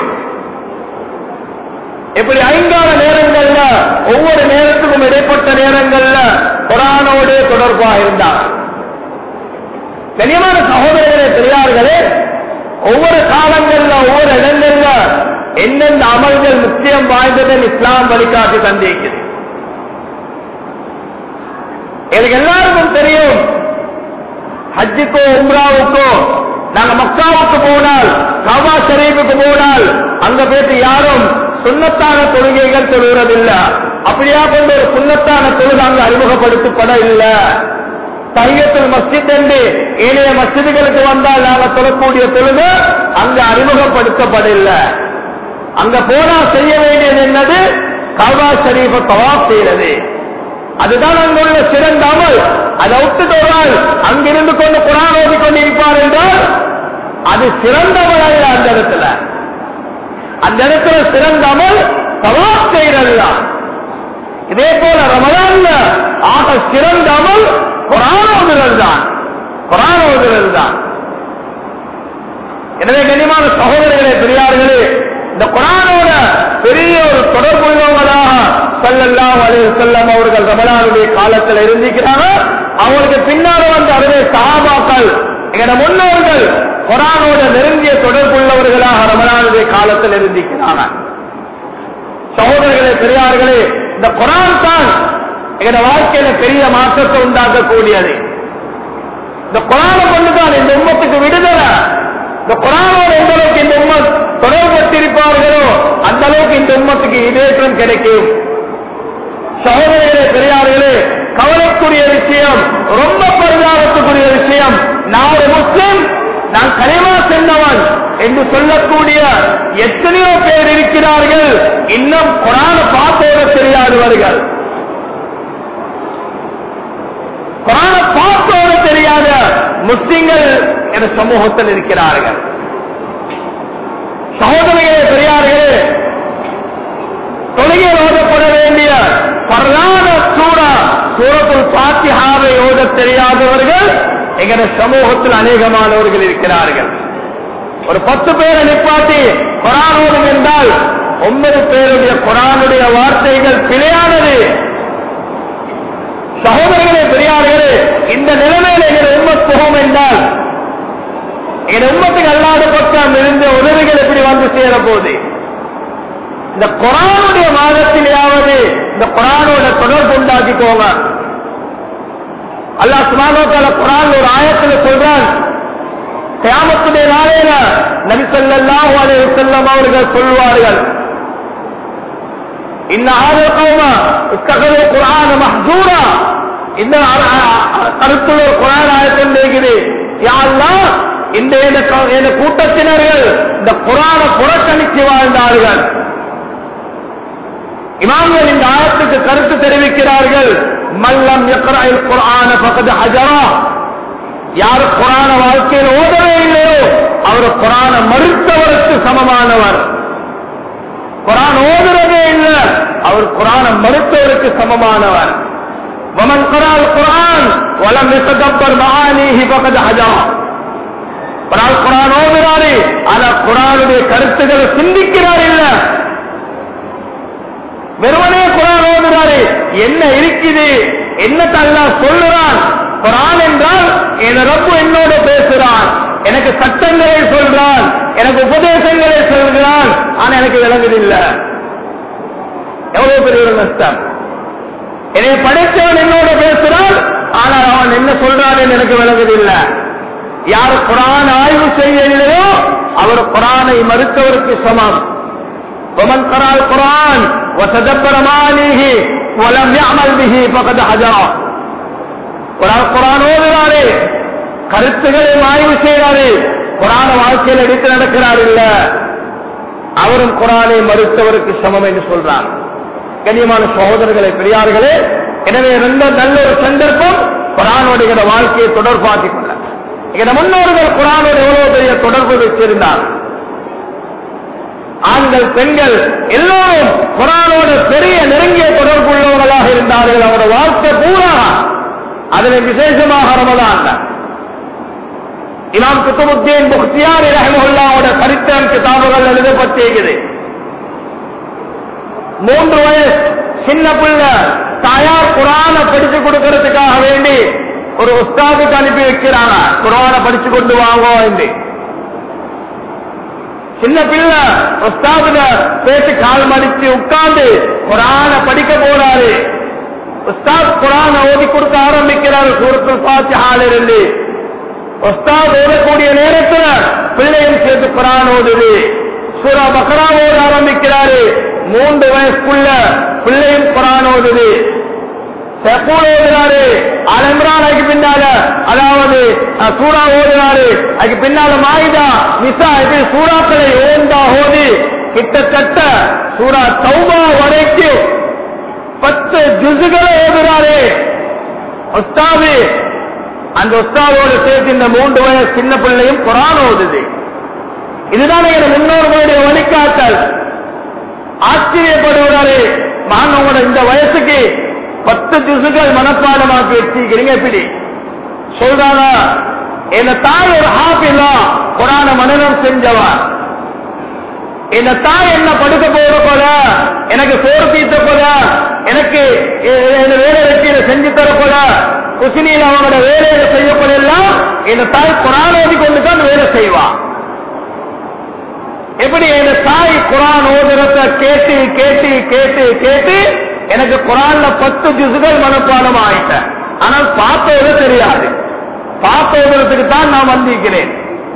இப்படி ஐந்தாறு நேரங்கள்ல ஒவ்வொரு நேரத்துக்கும் இடைப்பட்ட நேரங்கள்ல குரானோடு தொடர்பாக இருந்தாங்க கனியமான சகோதரர்களே பெரியார்களே ஒவ்வொரு காலங்கள்ல ஒவ்வொரு இடங்கள்ல எந்தெந்த அமல்கள் முக்கியம் வாய்ந்ததை இஸ்லாம் வழிகாட்டி தந்திருக்கிறது எனக்கு எல்லாருக்கும் தெரியும் ஹஜ்ஜுக்கோ உம்ராவுக்கோ நாங்க மக்காவுக்கு போனால் காபா ஷரீஃபுக்கு போனால் அங்க போயிட்டு யாரும் சுண்ணத்தான தொழுகைகள் தொழுகிறதில்ல அப்படியா கொண்டு ஒரு சுண்ணத்தான தொழுகை அங்கு அறிமுகப்படுத்தப்பட இல்லை தையத்தில் மஸ்ஜித் என்று ஏனைய மஸ்ஜிதுகளுக்கு வந்தால் நாங்க தொழக்கூடிய தொழுகை அங்கு அறிமுகப்படுத்தப்படவில்லை அங்க போனா செய்ய வேண்டியது என்னது காபா ஷரீஃபை தவாப் செய்யறது அதுதான் அங்குள்ள சிறந்த அமல் அதை விட்டு தோறால் அங்கிருந்து கொண்டு குரான் ஓதி கொண்டிருப்பார் என்றால் சிறந்தவள் அல்ல அந்த இடத்துல அந்த இடத்துல சிறந்த அமல் தவாப் செய்கிறது தான் இதே போல ரமலான்ல ஆக சிறந்த அமல் குரான் ஓதுகிறது தான் குரான் ஓதுகிறது தான் எனவே கண்ணியமான சகோதரர்களே பெரியார்களே இந்த குரானோட பெரிய ஒரு தொடர்புள்ளவங்களாக சல்லல்லாஹு அலைஹி வஸல்லம் அவர்கள் ரமலானுடைய காலத்தில் இருந்திருக்கிறாங்க அவங்களுக்கு பின்னால வந்த அருமை சஹாபாக்கள் எங்கட முன்னோர்கள் குரானோட நெருங்கிய தொடர்புள்ளவர்களாக ரமலானுடைய காலத்தில் இருந்திருக்கிறாங்க சகோதரர்களே பெரியார்களே இந்த குரான் தான் எங்கட வாழ்க்கையில பெரிய மாற்றத்தை உண்டாக்கக்கூடியது இந்த குரானை கொண்டுதான் இந்த உம்மத்துக்கு விடுதலை இந்த குரானோட எந்த அளவுக்கு இந்த உம்மத் தொடர்பட்டிருப்பார்களோ அந்த அளவுக்கு இந்த உம்மத்துக்கு இதேற்றம் கிடைக்கும் சகோதரர்களே பெரியார்களே கவலைக்குரிய விஷயம் ரொம்ப பரிதாபத்துக்குரிய விஷயம் நான் ஒரு முஸ்லிம் நான் கனிமா சென்றவன் என்று சொல்லக்கூடிய எத்தனையோ பேர் இருக்கிறார்கள் இன்னும் குரான பார்த்தோட தெரியாதவர்கள் குரான பார்த்தோட தெரியாத முஸ்லிம்கள் என சமூகத்தில் இருக்கிறார்கள் சகோதரர்களே பெரியார்களே தொழுகை ஓதப்பட வேண்டிய பிரதான சூறா சூரத்துல் பாத்திஹாவை ஓத தெரியாதவர்கள் எங்கட சமூகத்தில் அநேகமானவர்கள் இருக்கிறார்கள் ஒரு பத்து பேரை நிப்பாட்டி குரான் ஓதும் என்றால் ஒன்பது பேருடைய குரானுடைய வார்த்தைகள் பிழையானது சகோதரர்களே பெரியார்களே இந்த நிலைமையில எங்கள் உண்மத் புகும் என்றால் எங்கள் உண்மத்துக்கு அல்லாத பக்கம் இருந்த உதவிகள் எப்படி வந்து சேர போகுது இந்த குரானுடைய மாதத்திலேயாவது இந்த குரானோட தொடர்பு உண்டாக்கிக்கோங்க அல்லாஹ் சுமானோக்கால குரான் ஒரு ஆயத்துல சொல்றான் கியாமத்துடைய நாளையில நபி ஸல்லல்லாஹு அலைஹி வஸல்லம் அவர்கள் சொல்வார்கள் இன்ன ஆதல் கௌம இத்தகது குர்ஆன மஹ்ஜூரா இந்த கருத்துள்ள ஒரு குர்ஆன் ஆயத்தில் இருக்குது யா அல்லாஹ் இந்த இந்த கூட்டத்தினர்கள் இந்த குர்ஆனை புறக்கணித்து வாழ்ந்தார்கள் இமாம்கள் இந்த ஆயத்துக்கு கருத்து தெரிவிக்கிறார்கள் மல்லம் யக்ரல் குர்ஆன ஃபகத் ஹஜரா யார் குரான வாழ்க்கையில் ஓதவே இல்லையோ அவர் குரான மறுத்தவருக்கு சமமானவர் குரான் ஓதுறதே இல்லை அவர் குரான மறுத்தவருக்கு சமமானவர் வமன் குரால் குரான் வலம் விசதப்பர் மகானீஹி பகத் ஹஜா குரான் குரான் ஓதுறாரு ஆனா குரானுடைய கருத்துக்களை சிந்திக்கிறார் இல்ல வெறுமனே குரான் ஓதுறாரு என்ன இருக்குது என்ன தல்லா சொல்லுறான் குரான் என்றால் என் ரப்பு என்னோட பேசுறான் எனக்கு சட்டங்களை சொல்றான் எனக்கு உபதேசங்களை சொல்கிறான் ஆனா எனக்கு விளங்குதில்லை எவ்வளவு பெரிய ஒரு நஷ்டம் என்னை படைத்தவன் என்னோட பேசுறான் ஆனால் அவன் என்ன சொல்றான் எனக்கு விளங்குதில்லை யார் குரான் ஆய்வு செய்யலையோ அவர் குரானை மறுத்தவருக்கு சமம் ومن قرأ القرآن وتدبر معانيه ولم يعمل به فقد هجر குரான் குரான் ஓதுறாரு கருத்துக்களை ஆய்வு செய்யறாரு குரான வாழ்க்கையில் எடுத்து நடக்கிறார் இல்ல அவரும் குரானை மறுத்தவருக்கு சமம் என்று சொல்றார் கண்ணியமான சகோதரர்களை பெரியார்களே எனவே ரெண்டு நல்ல ஒரு சந்தர்ப்பம் குரானுடைய வாழ்க்கையை தொடர்பாக்கிக் கொள்ள எங்க முன்னோர்கள் குரானோட எவ்வளவு பெரிய தொடர்பு வச்சிருந்தார் ஆண்கள் பெண்கள் எல்லோரும் குரானோட பெரிய நெருங்கிய தொடர்பு உள்ளவர்களாக இருந்தார்கள் அவரோட வாழ்க்கை பூரா அதில் விசேஷமாக ரமதான் இமாம் குத்துமுத்தீன் முக்தியார் ரஹமுல்லாவோட சரித்திரம் கிதாபுகள் எழுதப்பட்டிருக்குது மூன்று வயசு சின்ன பிள்ளை தாயார் குரான படிச்சு கொடுக்கறதுக்காக வேண்டி ஒரு உஸ்தாதுக்கு அனுப்பி வைக்கிறாங்க குரான படிச்சு கொண்டு வாங்க என்று சின்ன பிள்ளை உஸ்தாதுல பேசி கால் மடிச்சு உட்கார்ந்து குரான படிக்க போறாரு உஸ்தாத் குரான் ஓதி கொடுக்க ஆரம்பிக்கிறார் சூரத்தில் பாத்தியால இருந்து உஸ்தாத் ஓதக்கூடிய நேரத்தில் பிள்ளையும் சேர்த்து குரான் ஓதுது சூரா பக்ரா ஓத ஆரம்பிக்கிறாரு மூன்று வயசுக்குள்ள பிள்ளையும் குரான் ஓதுது செப்பூர் ஓதுறாரு அலம்ரான் அதுக்கு பின்னால அதாவது சூறா ஓதுறாரு அதுக்கு பின்னால மாயுதா நிசா இது சூறாக்களை ஓந்தா ஓதி கிட்டத்தட்ட சூறா தௌபா வரைக்கும் பத்து ஜுசுகளை ஓதுறாரு ஒஸ்தாது அந்த ஒஸ்தாதோடு சேர்த்து இந்த மூன்று வயசு சின்ன பிள்ளையும் குரான் ஓதுது இதுதான் எங்க முன்னோர்களுடைய வழிகாட்டல் ஆச்சரியப்படுகிறாரு நாங்க உங்களோட இந்த வயசுக்கு பத்து திசுகள் மனப்பாடமாக்கி வச்சிருக்கிறீங்க எப்படி சொல்றாங்க என் தாய் ஒரு ஹாஃபிலா குரான மனநம் செஞ்சவன் என் தாய் என்ன படுக்க போற போல எனக்கு சோறு தீத்த போல எனக்கு என்ன வேலை வெற்றியில செஞ்சு தர போல குசினியில் அவங்களோட வேலையில செய்யப்பட எல்லாம் என் தாய் குரான் ஓதி கொண்டு தான் வேலை செய்வான் எப்படி என் தாய் குரான் ஓதுறத கேட்டு கேட்டு கேட்டு கேட்டு எனக்கு குரான்ல பத்து ஜிசுகள் மனப்பாடம் ஆயிட்டேன் ஆனால் பார்த்தது தெரியாது பார்த்ததுக்கு தான் நான் வந்திருக்கிறேன்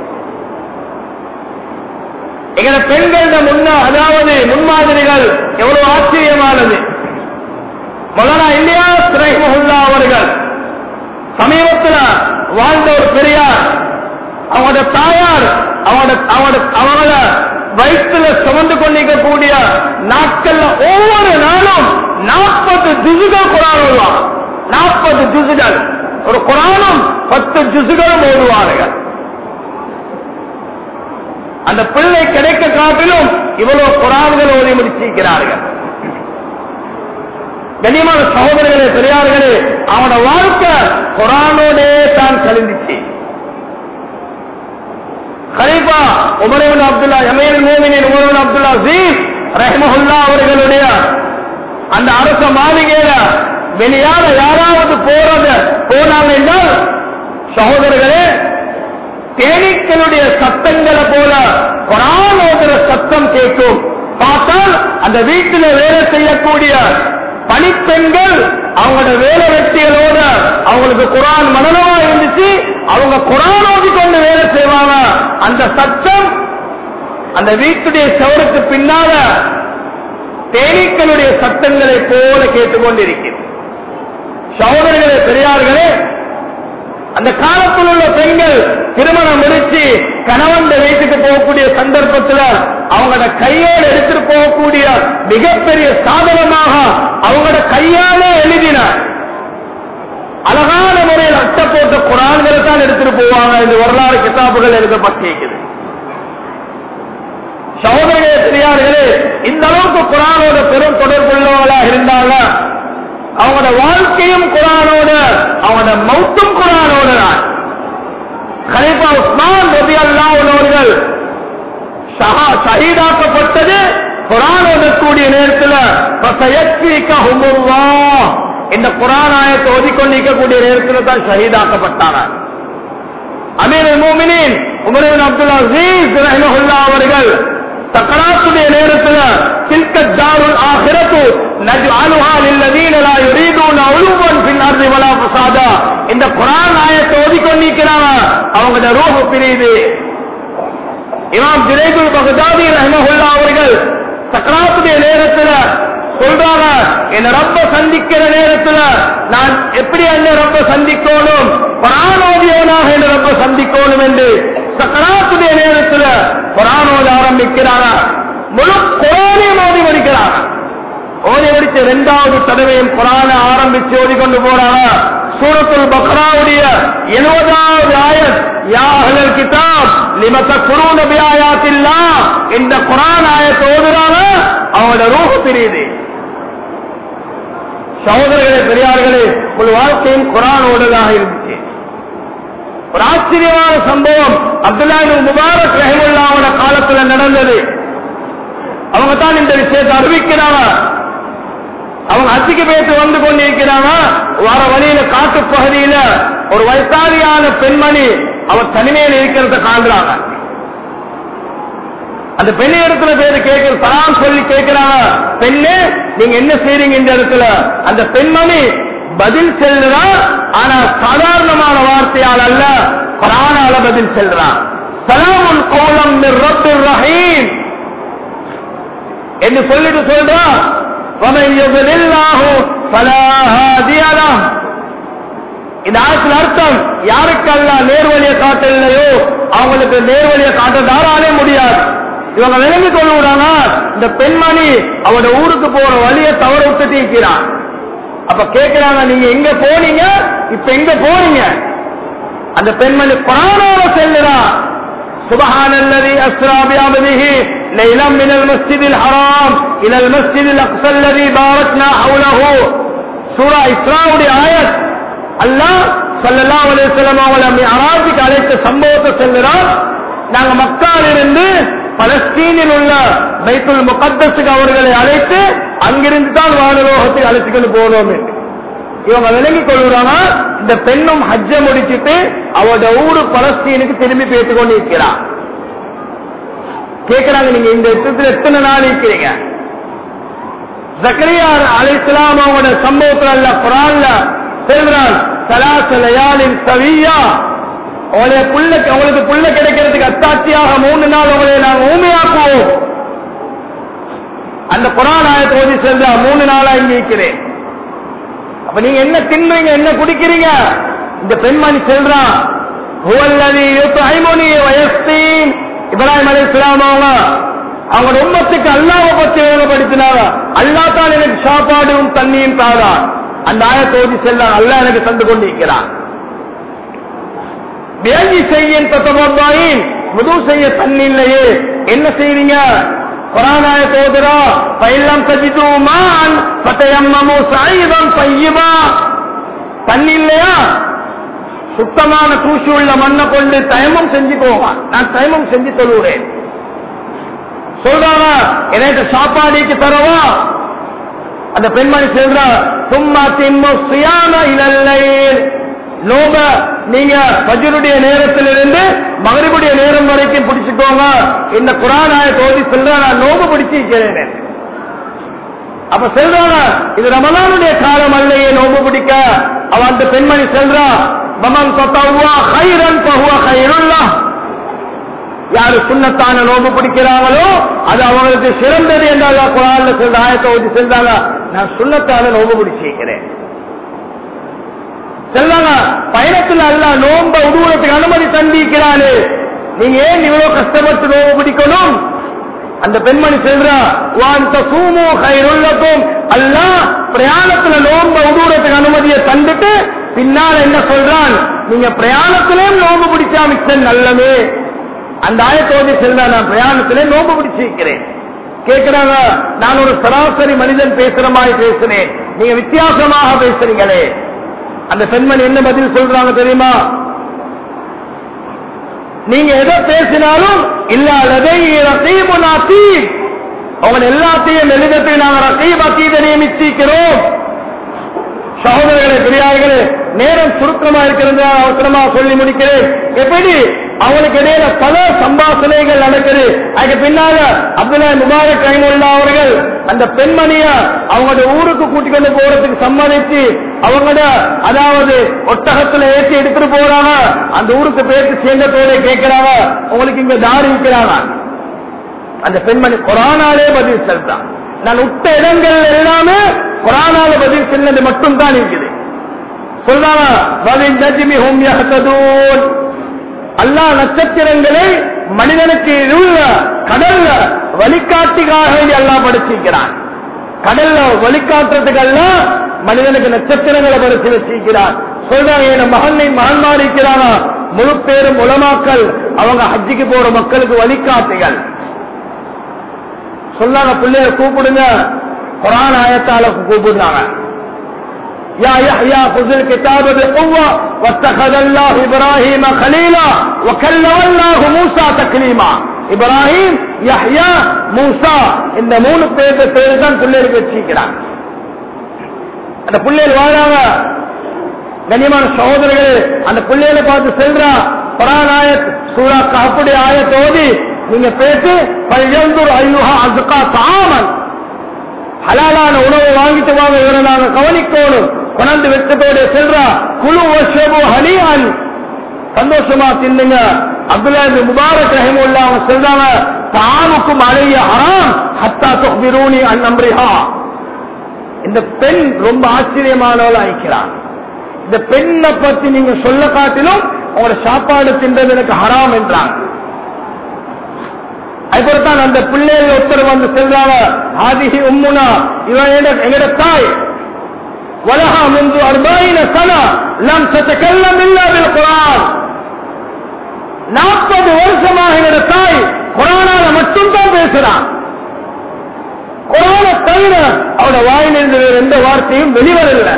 எங்கட பெண்கள முன்ன அதாவது முன்மாதிரிகள் எவ்வளவு ஆச்சரியமானது மொலனா இல்லையா திரைமுல்லா அவர்கள் சமீபத்தில் வாழ்ந்த ஒரு பெரியார் அவனோட தாயார் அவனோட அவனோட அவனோட வயிற்றுல சுமந்து கொண்டிருக்கக்கூடிய நாட்கள்ல ஒவ்வொரு நாளும் நாற்பது ஜுசுகள் குரான் ஓடுவான் நாற்பது ஜுசுகள் ஒரு குரானும் பத்து ஜுசுகளும் ஓடுவார்கள் அந்த பிள்ளை கிடைக்க காட்டிலும் இவ்வளவு குரான்கள் ஓதி முடிச்சிருக்கிறார்கள் கனிமான சகோதரர்களே பெரியார்களே அவனோட வாழ்க்கை குரானோடே தான் கழிந்துச்சு கலீஃபா உமரவன் அப்துல்லா எமேல் மோமினின் உமரவன் அப்துல்லா ஜீஸ் ரஹ்மஹுல்லா அவர்களுடைய அந்த அரச மாளிகையில வெளியான யாராவது போறது போனாங்க என்றால் சகோதரர்களே தேனீக்களுடைய சத்தங்களை போல குரான் ஓதுற சத்தம் கேட்கும் பார்த்தால் அந்த வீட்டில் வேலை செய்யக்கூடிய பணிப்பெண்கள் அவங்களோட வேலை வெட்டிகளோட அவங்களுக்கு குரான் மனநமா இருந்துச்சு அவங்க குரான் ஓதி கொண்டு வேலை செய்வாங்க அந்த சத்தம் அந்த வீட்டுடைய சவருக்கு பின்னால தேனீக்களுடைய சத்தங்களை போல கேட்டுக்கொண்டிருக்கிறது சகோதரர்களே பெரியார்களே அந்த காலத்தில் உள்ள பெண்கள் திருமணம் முடிச்சு கணவன் வீட்டுக்கு போகக்கூடிய சந்தர்ப்பத்தில் அவங்களோட கையோடு எடுத்துட்டு போகக்கூடிய மிகப்பெரிய சாதனமாக அவங்களோட கையாலே எழுதின அழகான முறையில் அட்டை போட்ட குரான்களை தான் எடுத்துட்டு போவாங்க இந்த வரலாறு கிதாபுகள் எழுதப்பட்டிருக்குது சகோதரர்களே பெரியார்களே இந்த அளவுக்கு குரானோட பெரும் தொடர்புள்ளவர்களாக இருந்தாங்க அவங்களோட வாழ்க்கையும் குரானோட அவனோட மௌத்தும் குரானோட தான் கலிபா உஸ்மான் ரபி அல்லாவுள்ளவர்கள் ஷஹீதாக்கப்பட்டது குரான் ஓதக்கூடிய நேரத்தில் இந்த குரான் ஆயத்தை ஓதிக்கொண்டிருக்கக்கூடிய நேரத்தில் தான் ஷஹீதாக்கப்பட்டாங்க அமீர் மோமினின் உமரின் அப்துல் அசீஸ் ரஹிமஹுல்லா அவர்கள் சக்கராத்துடைய நேரத்தில் تلك الدار الآخرة نجعلها للذين لا يريدون علوا في الأرض ولا فسادا இந்த குரான் ஆயத்தை ஓதிக்கொண்டிருக்கிறாங்க அவங்களோட ரூப பிரியுது இமாம் ஜுனைதுல் பகதாதி ரஹ்மஹுல்லா அவர்கள் சக்கராத்துடைய நேரத்தில் சொல்றாங்க என்ன ரப்ப சந்திக்கிற நேரத்தில் நான் எப்படி என்ன ரப்ப சந்திக்கணும் பரானோதியவனாக என்ன ரப்ப சந்திக்கணும் என்று சக்கராத்துடைய நேரத்தில் பரானோத ஆரம்பிக்கிறாங்க முழு குரானையும் ஓதி முடிக்கிறாங்க ஓதி முடிச்ச இரண்டாவது தடவையும் குரானை ஆரம்பிச்சு ஓதி கொண்டு போறாங்க சூரத்துல் பக்ராவுடைய எழுபதாவது ஆயத் யா அஹ்லல் கிதாப் லிம தக்ஃபுரூன பிஆயாத்தில்லா இந்த குர்ஆன் ஆயத்தை ஓதுறாங்க அவங்களோட ரூஹ் பிரியுது சகோதரர்களே பெரியார்களே உங்கள் வாழ்க்கையும் குரானோடதாக இருந்துச்சு ஒரு ஆச்சரியமான சம்பவம் அப்துல்லா முபாரக் ரஹிமுல்லாவோட காலத்துல நடந்தது அவங்க தான் இந்த விஷயத்தை அறிவிக்கிறாங்க அவங்க அச்சுக்கு பேத்து வந்து கொண்டிருக்கிறாங்க வர வழியில காட்டு பகுதியில ஒரு வயசாலியான பெண்மணி அவர் தனிமையில் இருக்கிறத காண்றாங்க அந்த பெண்ணு இடத்துல பேரு கேட்க சலாம் சொல்லி கேட்கிறாங்க பெண்ணு நீங்க என்ன செய்றீங்க இந்த இடத்துல அந்த பெண்மணி பதில் செல்றா ஆனா சாதாரணமான வார்த்தையால் அல்ல குரானால பதில் செல்றா சலாமுல் கௌலம் ரப்பிர் ரஹீம் என்று சொல்லிட்டு சொல்றா وَمَنْ يُضْلِلْ اللَّهُ فَلَا هَادِيَ لَهُ இந்த ஆயத்தில் அர்த்தம் யாருக்கு அல்ல நேர்வழியை காட்டலையோ அவங்களுக்கு நேர்வழியை காட்ட தாராளே முடியாது இவங்க விளங்கி கொள்ளுறாங்க இந்த பெண்மணி அவட ஊருக்கு போற வழியை தவற விட்டுட்டு இருக்கிறான் அப்ப கேட்கிறாங்க நீங்க எங்க போனீங்க இப்ப எங்க போனீங்க அந்த பெண்மணி குரானோட செல்லுறா سبحان الذي أسرى بعبده ليلا من المسجد الحرام إلى المسجد الأقصى الذي باركنا حوله சூரா இஸ்ராவுடைய ஆயத் அல்லாஹ் ஸல்லல்லாஹு அலைஹி வஸல்லம் அவங்களை மிஅராஜுக்கு அழைத்த சம்பவத்தை சொல்கிறார் நாங்க மக்காவிலிருந்து பலஸ்தீனில் உள்ள பைத்துல் முகத்தஸுக்கு அவர்களை அழைத்து அங்கிருந்து தான் வானலோகத்துக்கு அழைத்துக்கொண்டு போனோம் என்று இவங்க விளங்கிக் கொள்கிறாங்க இந்த பெண்ணும் ஹஜ்ஜ முடிச்சிட்டு அவரோட ஊரு பலஸ்தீனுக்கு திரும்பி பேசிக் கொண்டு இருக்கிறார் கேட்கிறாங்க நீங்க இந்த இடத்துல எத்தனை நாள் இருக்கிறீங்க ஜக்கரியார் அலைஸ்லாம் அவங்களோட சம்பவத்துல அல்ல குரான்ல செல்கிறான் சலாசலையாலின் சவியா அவளுடைய புள்ள அவளுக்கு புள்ள கிடைக்கிறதுக்கு அத்தாட்சியாக மூணு நாள் அவளை நாங்கள் ஊமையாக்குவோம் அந்த குரான் ஆயத்தை ஓதி செல்றா மூணு நாளா இங்க இருக்கிறேன் அப்ப நீங்க என்ன தின்னுங்க என்ன குடிக்கிறீங்க இந்த பெண்மணி செல்றா ஹுவல்லதி யுத்ஐமுனி வயஸ்தீன் இப்ராஹிம் அலைஹிஸ்ஸலாம் அவங்க அவங்க உம்மத்துக்கு அல்லாஹ்வை பற்றி விவரப்படுத்தினாங்க அல்லாஹ் தான் எனக்கு சாப்பாடும் தண்ணியும் தாரா அந்த ஆயத்தை ஓதி செல்ல அல்லாஹ் எனக்கு தந்து கொண்டிருக்கிறான் வேண்டி செய்ய தத்தபாயின் முது செய்ய தண்ணி இல்லையே என்ன செய்றீங்க குரானாய தோதுரா பயிலம் சஜிது மான் பத்தயம்மமு சாயுதம் பையுமா தண்ணி இல்லையா சுத்தமான தூசி உள்ள மண்ணை கொண்டு தயமம் செஞ்சு போவான் நான் தயமம் செஞ்சு தொழுகிறேன் சொல்றாங்க எனக்கு சாப்பாடிக்கு தரவா அந்த பெண்மணி சொல்றா சும்மா திம்மு சுயான இலல்லையில் நோப நீங்க பஜருடைய நேரத்திலிருந்து மகரிபுடைய நேரம் வரைக்கும் பிடிச்சுக்கோங்க இந்த குரானாய தோதி சொல்ற நான் நோபு பிடிச்சிருக்கிறேன் அப்ப சொல்றாங்க இது ரமலானுடைய காலம் அல்லையே நோம்பு பிடிக்க அவ அந்த பெண்மணி சொல்றா மமன் தத்தவ்வா ஹைரன் பஹுவ ஹைருல்லா யாரு சுண்ணத்தான நோம்பு பிடிக்கிறாங்களோ அது அவங்களுக்கு சிறந்தது என்றால் குரான்ல சொல்ற ஆயத்தை ஓதி செல்றாங்க நான் சுண்ணத்தான நோம்பு பிடிச்சிருக்கிறேன் செல்வாங்க பயணத்தில் அல்ல நோம்ப உடுவதற்கு அனுமதி தந்திருக்கிறாரு நீங்க ஏன் இவ்வளவு கஷ்டப்பட்டு நோம்பு பிடிக்கணும் அந்த பெண்மணி சொல்றா வாந்த சூமு கைருள்ளக்கும் அல்ல பிரயாணத்துல நோம்ப உடுவதற்கு அனுமதியை தந்துட்டு பின்னால் என்ன சொல்றான் நீங்க பிரயாணத்திலே நோம்பு பிடிச்சா மிச்சம் நல்லமே அந்த ஆயத்தோதி செல்றா நான் பிரயாணத்திலே நோம்பு பிடிச்சிருக்கிறேன் கேட்கிறாங்க நான் ஒரு சராசரி மனிதன் பேசுற மாதிரி பேசுறேன் நீங்க வித்தியாசமாக பேசுறீங்களே அந்த பெண்மணி என்ன பதில் சொல்றாங்க தெரியுமா நீங்க எதை பேசினாலும் இல்லாததை ரசீபு நாத்தி அவங்க எல்லாத்தையும் எழுதத்தை நாங்கள் ரசீப் அத்தீத நியமிச்சிருக்கிறோம் சகோதரர்களே பெரியார்களே நேரம் சுருக்கமா இருக்கிறது அவசரமா சொல்லி முடிக்கிறேன் எப்படி அவங்களுக்கு இடையில பல சம்பாசனைகள் நடக்குது அதுக்கு பின்னால அப்துல்லா முபாரக் கைமுல்லா அவர்கள் அந்த பெண்மணிய அவங்களோட ஊருக்கு கூட்டிக் கொண்டு போறதுக்கு சம்மதிச்சு அவங்களோட அதாவது ஒட்டகத்துல ஏற்றி எடுத்துட்டு போறாங்க அந்த ஊருக்கு பேருக்கு சேர்ந்ததோட கேட்கிறாங்க உங்களுக்கு இங்க தாரி இருக்கிறாங்க அந்த பெண்மணி கொரோனாலே பதில் செலுத்தான் நான் விட்ட இடங்கள் எல்லாமே குரானால பதில் சொன்னது மட்டும் தான் இருக்குது சொல்றாங்க அல்லாஹ் நட்சத்திரங்களை மனிதனுக்கு உள்ள கடல்ல வழிகாட்டிக்காக வேண்டி அல்லாஹ் படிச்சிருக்கிறான் கடல்ல வழிகாட்டுறதுக்கு எல்லாம் மனிதனுக்கு நட்சத்திரங்களை பரிசு வச்சிருக்கிறார் சொல்றாங்க என் மகனை மகன்மார் இருக்கிறாங்க முழு பேரும் உலமாக்கள் அவங்க ஹஜ்ஜிக்கு போற மக்களுக்கு வழிகாட்டிகள் சொன்னாங்க பிள்ளைய கூப்பிடுங்க குரான் ஆயத்தால கூப்பிடுறாங்க يا يحيى خذ الكتاب بقوة واتخذ الله إبراهيم خليلا وكلم الله موسى تكليما இப்ராஹிம் யஹ்யா மூசா இந்த மூணு பேர் பேர் தான் பிள்ளைகளுக்கு வச்சிருக்கிறாங்க அந்த பிள்ளைகள் வாழாங்க கண்ணியமான சகோதரர்களே அந்த பிள்ளைகளை பார்த்து செல்றா குரான் ஆயத் சூரா காப்புடைய ஆயத் ஓதி நீங்க பேசி பல்யந்தூர் ஐயுஹா அசுகா சாமன் ஹலாலான உணவை வாங்கிட்டு வாங்க இவரை நாங்க கவனிக்கணும் கொண்டாந்து வெட்டத்தோட செல்றா குழு வசபு ஹனியான் சந்தோஷமா தின்னுங்க அப்துல்லா இந்த முபாரக் ரஹிமுல்லா அவங்க சொல்றாங்க தானுக்கும் அழைய ஹராம் ஹத்தா தொஹ்பிரூனி அன் அம்ரிஹா இந்த பெண் ரொம்ப ஆச்சரியமானவள் ஆயிக்கிறான் இந்த பெண்ணை பத்தி நீங்க சொல்ல காட்டிலும் உங்களோட சாப்பாடு தின்றது எனக்கு ஹராம் என்றாங்க அதுபோலத்தான் அந்த பிள்ளைகள் ஒருத்தர் வந்து செல்றாங்க ஆதிஹி உம்முனா இவன் எங்கட தாய் வலஹா முன்பு அர்பாயின சனா லம் தத்தக்கல்லம் இல்லாத குரான் நாற்பது வருஷமாக பேசுறான் குரான தவிர அவனோட வாயிலிருந்து வேறு எந்த வார்த்தையும் வெளிவரல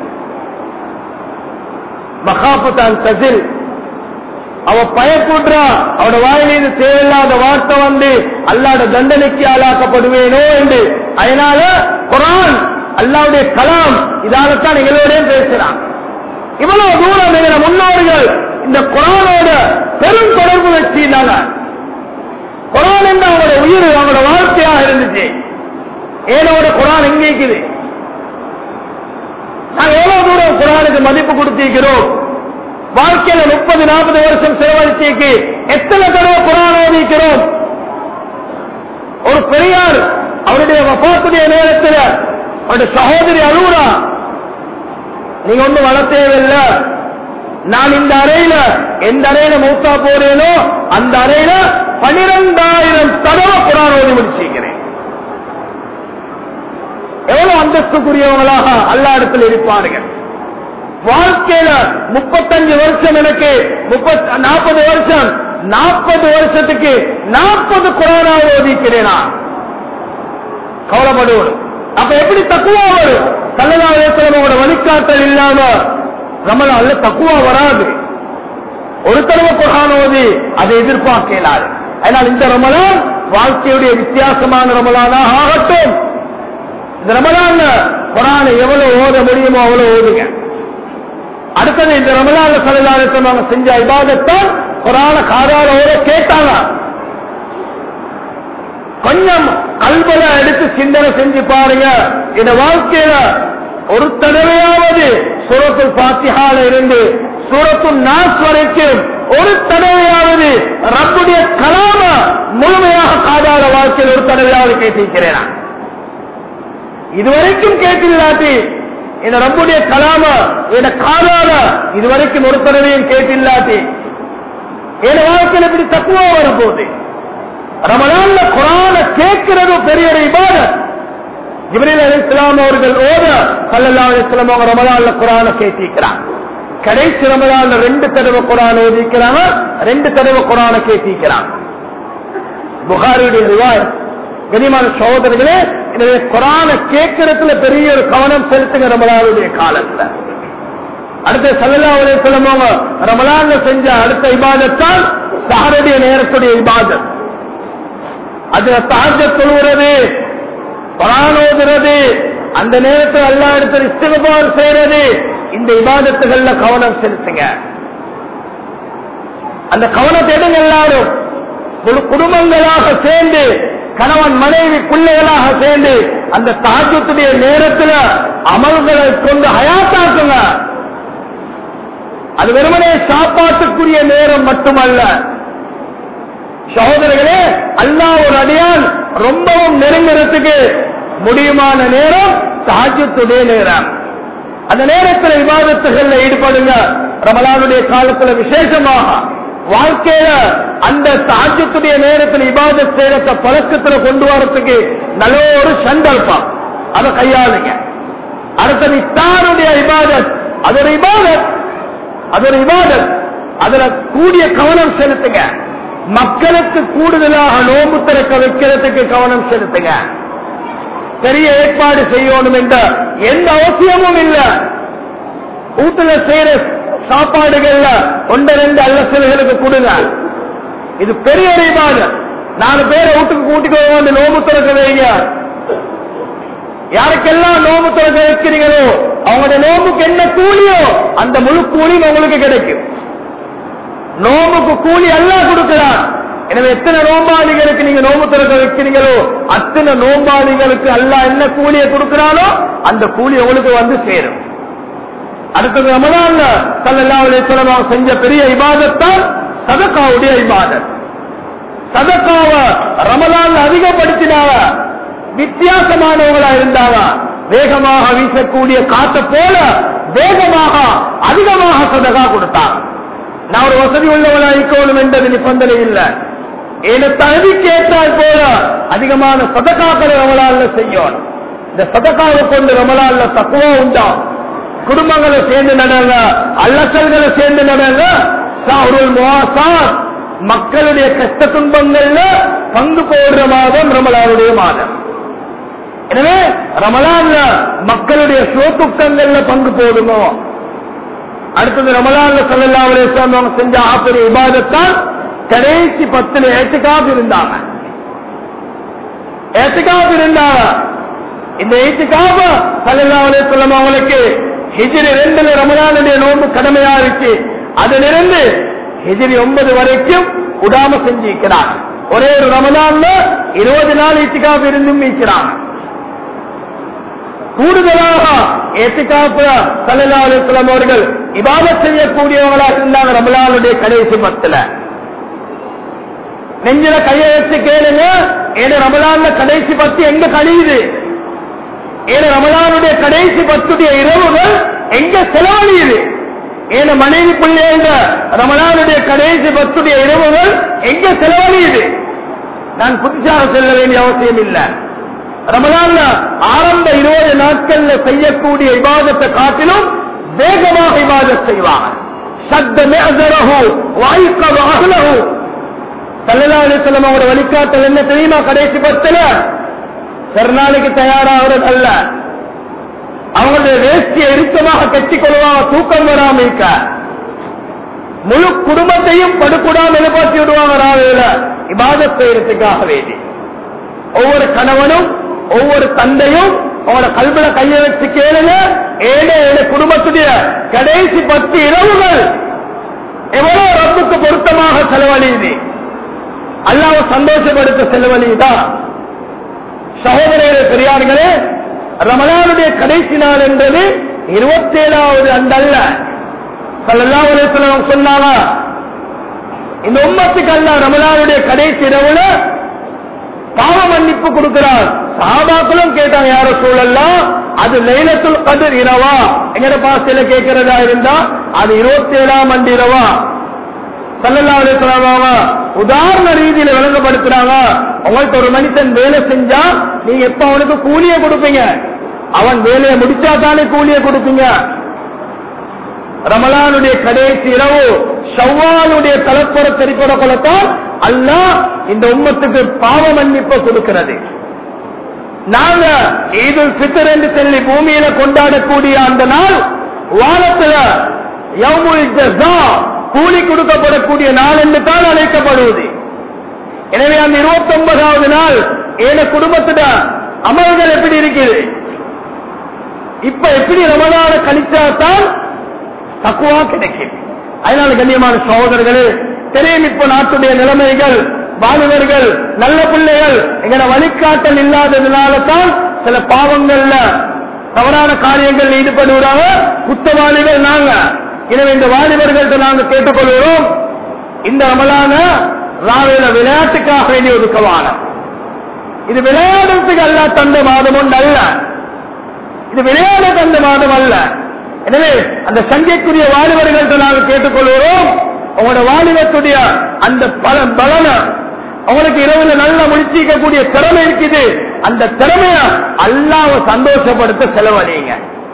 மகாபத்தான் கசில் அவ பயப்படுறா அவனோட வாயிலிருந்து தேவையில்லாத வார்த்தை வந்து அல்லாட தண்டனைக்கு ஆளாக்கப்படுவேனோ என்று அதனால குரான் அல்லாவுடைய கலாம் இதாலத்தான் எங்களோட பேசுறான் இவ்வளவு தூரம் எங்களை முன்னோர்கள் இந்த குரானோட பெரும் தொடர்பு வச்சிருந்தாங்க குரான் என்ற அவங்களோட உயிர் அவங்களோட வாழ்க்கையாக இருந்துச்சு ஏனோட குரான் எங்க இருக்குது நாங்க எவ்வளவு தூரம் குரானுக்கு மதிப்பு கொடுத்திருக்கிறோம் வாழ்க்கையில முப்பது நாற்பது வருஷம் செலவழிச்சிக்கு எத்தனை தடவை குரான் ஓதிக்கிறோம் ஒரு பெரியார் அவருடைய வபாத்துடைய நேரத்தில் அவருடைய சகோதரி அழுகுறா நீங்க ஒண்ணு வளர்த்தேவில்ல நான் இந்த அறையில எந்த அறையில மூத்தா போறேனோ அந்த அறையில பனிரெண்டாயிரம் தடவை குரான் ஓதி முடிச்சிருக்கிறேன் எவ்வளவு அந்தஸ்துக்குரியவங்களாக அல்லா இடத்தில் இருப்பார்கள் வாழ்க்கையில முப்பத்தஞ்சு வருஷம் எனக்கு முப்பத் நாற்பது வருஷம் நாற்பது வருஷத்துக்கு நாற்பது கொரோனா ஓதிக்கிறேனா கவலைப்படுவோம் அப்ப எப்படி தக்குவா வரும் கல்லதாவதோட வழிகாட்டல் இல்லாம ரமலான்ல தக்குவா வராது ஒரு தடவை குரான் ஓதி அதை எதிர்பார்க்க இயலாது அதனால் இந்த ரமலான் வாழ்க்கையுடைய வித்தியாசமான ரமலானாக ஆகட்டும் இந்த ரமலான்ல குரானை எவ்வளவு ஓத முடியுமோ அவ்வளவு ஓதுங்க அடுத்தது இந்த ரமலான்ல சலதாரத்தை நாங்க செஞ்ச இபாதத்தான் குரான காதால ஓத கேட்டாங்க கொஞ்சம் கல்வல எடுத்து சிந்தனை செஞ்சு பாருங்க இந்த வாழ்க்கையில ஒரு தடவையாவது சூரத்துல் பாத்தியால இருந்து சூரத்துல் நாஸ் வரைக்கும் ஒரு தடவையாவது ரப்புடைய கலாம முழுமையாக காதாத வாழ்க்கையில் ஒரு தடவையாவது கேட்டிருக்கிறேன் இதுவரைக்கும் கேட்டில்லாட்டி இந்த ரப்புடைய கலாம இந்த காதால இதுவரைக்கும் ஒரு தடவையும் கேட்டில்லாட்டி என் வாழ்க்கையில் இப்படி தக்குவா வரப்போகுது ரமலான்ல குரான கேட்கிறது பெரிய ஒரு இபாதத் ஜிப்ரீல் அலி இஸ்லாம் அவர்கள் ஓத சல்லல்லா அலிஸ்லாம் அவங்க ரமலான்ல குரான கேட்டிருக்கிறாங்க கடைசி ரமலான்ல ரெண்டு தடவை குரான் ஓதிக்கிறாங்க ரெண்டு தடவை குரான கேட்டிருக்கிறாங்க புகாரியுடைய ரிவாய் கனிமான சகோதரர்களே எனவே குரான கேட்கறதுல பெரிய ஒரு கவனம் செலுத்துங்க ரமலானுடைய காலத்துல அடுத்த சல்லல்லா அலிஸ்லாம் அவங்க ரமலான்ல செஞ்ச அடுத்த இபாதத்தான் சஹருடைய நேரத்துடைய இபாதத் அதுல தாஜ தொழுகிறது பரானோதுறது அந்த நேரத்தில் எல்லா இடத்துல இஸ்திகபார் செய்யறது இந்த இபாதத்துகள்ல கவனம் செலுத்துங்க அந்த கவனத்தை எடுங்க எல்லாரும் குடு- குடும்பங்களாக சேர்ந்து கணவன் மனைவி பிள்ளைகளாக சேர்ந்து அந்த தாஜத்துடைய நேரத்தில் அமல்களை கொண்டு ஹயாத்தாக்குங்க அது வெறுமனே சாப்பாட்டுக்குரிய நேரம் மட்டுமல்ல சகோதரர்களே அல்லாஹ் ஒரு அடியான் ரொம்பவும் நெருங்குறதுக்கு முடியுமான நேரம் சாஜத்துடைய நேரம் அந்த நேரத்தில் விவாதத்துகள்ல ஈடுபடுங்க ரமலானுடைய காலத்துல விசேஷமாக வாழ்க்கையில அந்த சாஜத்துடைய நேரத்தில் இபாதத் செய்யறத பழக்கத்துல கொண்டு வரதுக்கு நல்ல ஒரு சங்கல்பம் அதை கையாளுங்க அடுத்தது இஸ்தாருடைய இபாதத் அது ஒரு இபாதத் அது ஒரு இபாதத் அதுல கூடிய கவனம் செலுத்துங்க மக்களுக்கு கூடுதலாக நோம்பு திறக்க வைக்கிறதுக்கு கவனம் செலுத்துங்க பெரிய ஏற்பாடு செய்யணும் என்ற எந்த அவசியமும் இல்ல வீட்டுல செய்யற சாப்பாடுகள்ல ஒன்று ரெண்டு அல்லசல்களுக்கு கொடுங்க இது பெரிய ஒரு இபாதத் நாலு பேரை வீட்டுக்கு கூட்டிட்டு வந்து நோம்பு திறக்க வைங்க யாருக்கெல்லாம் நோம்பு திறக்க வைக்கிறீங்களோ அவங்களுடைய நோம்புக்கு என்ன கூலியோ அந்த முழு கூலியும் உங்களுக்கு கிடைக்கும் நோம்புக்கு கூலி எல்லாம் கொடுக்கிறார் எனவே எத்தனை நோம்பாளிகளுக்கு நீங்க நோம்பு திறக்க வைக்கிறீங்களோ அத்தனை நோம்பாளிகளுக்கு அல்லாஹ் என்ன கூலியை கொடுக்கிறானோ அந்த கூலி உங்களுக்கு வந்து சேரும் அடுத்தது ரமலான்ல சல்லல்லாஹு அலைஹி வஸல்லம் அவங்க செஞ்ச பெரிய இபாதத்தான் சதக்காவுடைய இபாதத் சதக்காவ ரமலான்ல அதிகப்படுத்தினாங்க வித்தியாசமானவங்களா இருந்தாங்க வேகமாக வீசக்கூடிய காத்த போல வேகமாக அதிகமாக சதகா கொடுத்தாங்க நான் ஒரு வசதி உள்ளவனா இருக்கணும் என்றது நிபந்தனை இல்லை என தகுதிக்கு ஏற்றால் போல அதிகமான சதக்காக்களை ரமலான்ல செய்யணும் இந்த சதக்காவை கொண்டு ரமலான்ல தக்குவா உண்டாம் குடும்பங்களை சேர்ந்து நடங்க அல்லசல்களை சேர்ந்து நடங்க சாருல் முவாசாத் மக்களுடைய கஷ்ட துன்பங்கள்ல பங்கு போடுற மாதம் ரமலானுடைய மாதம் எனவே ரமலான்ல மக்களுடைய சுவத்துக்கங்கள்ல பங்கு போடணும் அடுத்தது ரமலான்ல சல்லல்லா அலிஸ்லாம் அவங்க செஞ்ச ஆப்பெரிய விவாதத்தால் கடைசி பத்துல ஏத்துக்காக இருந்தாங்க ஏத்துக்காக இருந்தாங்க இந்த ஏத்துக்காக சல்லல்லா அலிஸ்லாம் அவங்களுக்கு ஹிஜிரி ரெண்டுல ரமலானுடைய நோன்பு கடமையா இருக்கு அதிலிருந்து ஹிஜிரி ஒன்பது வரைக்கும் உடாம செஞ்சிருக்கிறார் ஒரே ஒரு ரமலான்ல இருபது நாள் இத்திகாப் இருந்தும் இருக்கிறாங்க கூடுதலாக ஏத்திகாப்பு சல்லா அலுவலம் அவர்கள் இபாதத் செய்யக்கூடியவங்களாக இருந்தாங்க ரமலானுடைய கடைசி பத்துல நெஞ்சில கையை வச்சு கேளுங்க ஏழு ரமலான்ல கடைசி பத்து எங்க கழியுது ஏழு ரமலானுடைய கடைசி பத்துடைய இரவுகள் எங்க செலவழியுது ஏழு மனைவி பிள்ளைங்க ரமலானுடைய கடைசி பத்துடைய இரவுகள் எங்க செலவழியுது நான் புதுசாக செல்ல வேண்டிய அவசியம் இல்லை ரமலான்ல ஆரம்ப இருபது நாட்கள்ல செய்யக்கூடிய இபாதத்தை காட்டிலும் வேகமாக இபாதத் செய்வாங்க சத்த மேசரஹு வாய்க்க வாகனஹு சல்லல்லா அலிஸ்லாம் அவரோட வழிகாட்டல் என்ன தெரியுமா கடைசி பத்துல பெருநாளைக்கு தயாராகிறது அல்ல அவங்களுடைய வேஷ்டியை இறுக்கமாக கட்டிக் கொள்வாங்க தூக்கம் வராம இருக்க முழு குடும்பத்தையும் படுக்கூடாம எதிர்பார்த்து விடுவாங்க ராவையில இபாதத் செய்யறதுக்காக வேண்டி ஒவ்வொரு கணவனும் ஒவ்வொரு தந்தையும் அவனோட கல்வில கைய வச்சு கேளுங்க ஏழை ஏழை குடும்பத்துடைய கடைசி பத்து இரவுகள் எவ்வளவு ரப்புக்கு பொருத்தமாக செலவழியுது அல்லாஹ் சந்தோஷப்படுத்த செலவழியுதா சகோதரர்களே பெரியார்களே ரமலானுடைய கடைசி நாள் என்பது இருபத்தி ஏழாவது அந்த அல்ல சல்லல்லாஹு அலைஹி வஸல்லம் சொன்னாங்க இந்த உம்மத்துக்கு அல்ல ரமலானுடைய கடைசி இரவுல பாவ மன்னிப்பு கொடுக்கிறார் சாபாக்களும் கேட்டாங்க யார சூழல்லாம் அது லைலத்துல் கதிர் இரவா எங்கட பாசையில கேட்கிறதா இருந்தா அது இருபத்தி ஏழாம் ஆண்டு இரவா சல்லல்லாஹு சொல்லாம உதாரண ரீதியில விளங்கப்படுத்துறாங்க உங்களுக்கு ஒரு மனுஷன் வேலை செஞ்சா நீங்க எப்ப அவனுக்கு கூலிய கொடுப்பீங்க அவன் வேலையை முடிச்சா தானே கூலிய கொடுப்பீங்க ரமலானுடைய கடைசி இரவு ஷவ்வாலுடைய தலப்புற தெரிப்பட கொலத்தான் அல்லாஹ் இந்த உம்மத்துக்கு பாவ மன்னிப்பை கொடுக்கிறது நாங்க ஈதுல் ஃபித்ர் என்று சொல்லி பூமியில கொண்டாடக்கூடிய அந்த நாள் வானத்துல யௌமுல் ஜஸா கூலி கொடுக்கப்படக்கூடிய நாள் என்று தான் அழைக்கப்படுவது எனவே அந்த இருபத்தி ஒன்பதாவது நாள் ஏன குடும்பத்திட அமல்கள் எப்படி இருக்குது இப்ப எப்படி ரமலான கழிச்சாதான் தக்குவா கிடைக்கும் அதனால கண்ணியமான சகோதரர்களே தெரியும் இப்ப நாட்டுடைய நிலைமைகள் வாலிபர்கள் நல்ல பிள்ளைகள் எங்கட வழிகாட்டல் இல்லாததுனால தான் சில பாவங்கள்ல தவறான காரியங்கள் ஈடுபடுகிறாங்க குத்தவாளிகள் நாங்க எனவே இந்த வாலிபர்கள்ட்ட நாங்க கேட்டுக்கொள்கிறோம் இந்த அமலான ராவையில விளையாட்டுக்காக வேண்டிய ஒதுக்கவான இது விளையாடுறதுக்கு அல்ல தந்த மாதம் ஒன்று அல்ல இது விளையாட தந்த மாதம் அல்ல எனவே அந்த சங்கைக்குரிய வாலிபர்கள்ட்ட நாங்கள் கேட்டுக்கொள்கிறோம் உங்களோட வாலிபத்துடைய அந்த பல பலன அவங்களுக்கு இரவுல நல்லா முடிச்சிக்கக்கூடிய திறமை இருக்குது அந்த திறமைய அல்லாவை சந்தோஷப்படுத்த செலவழிங்க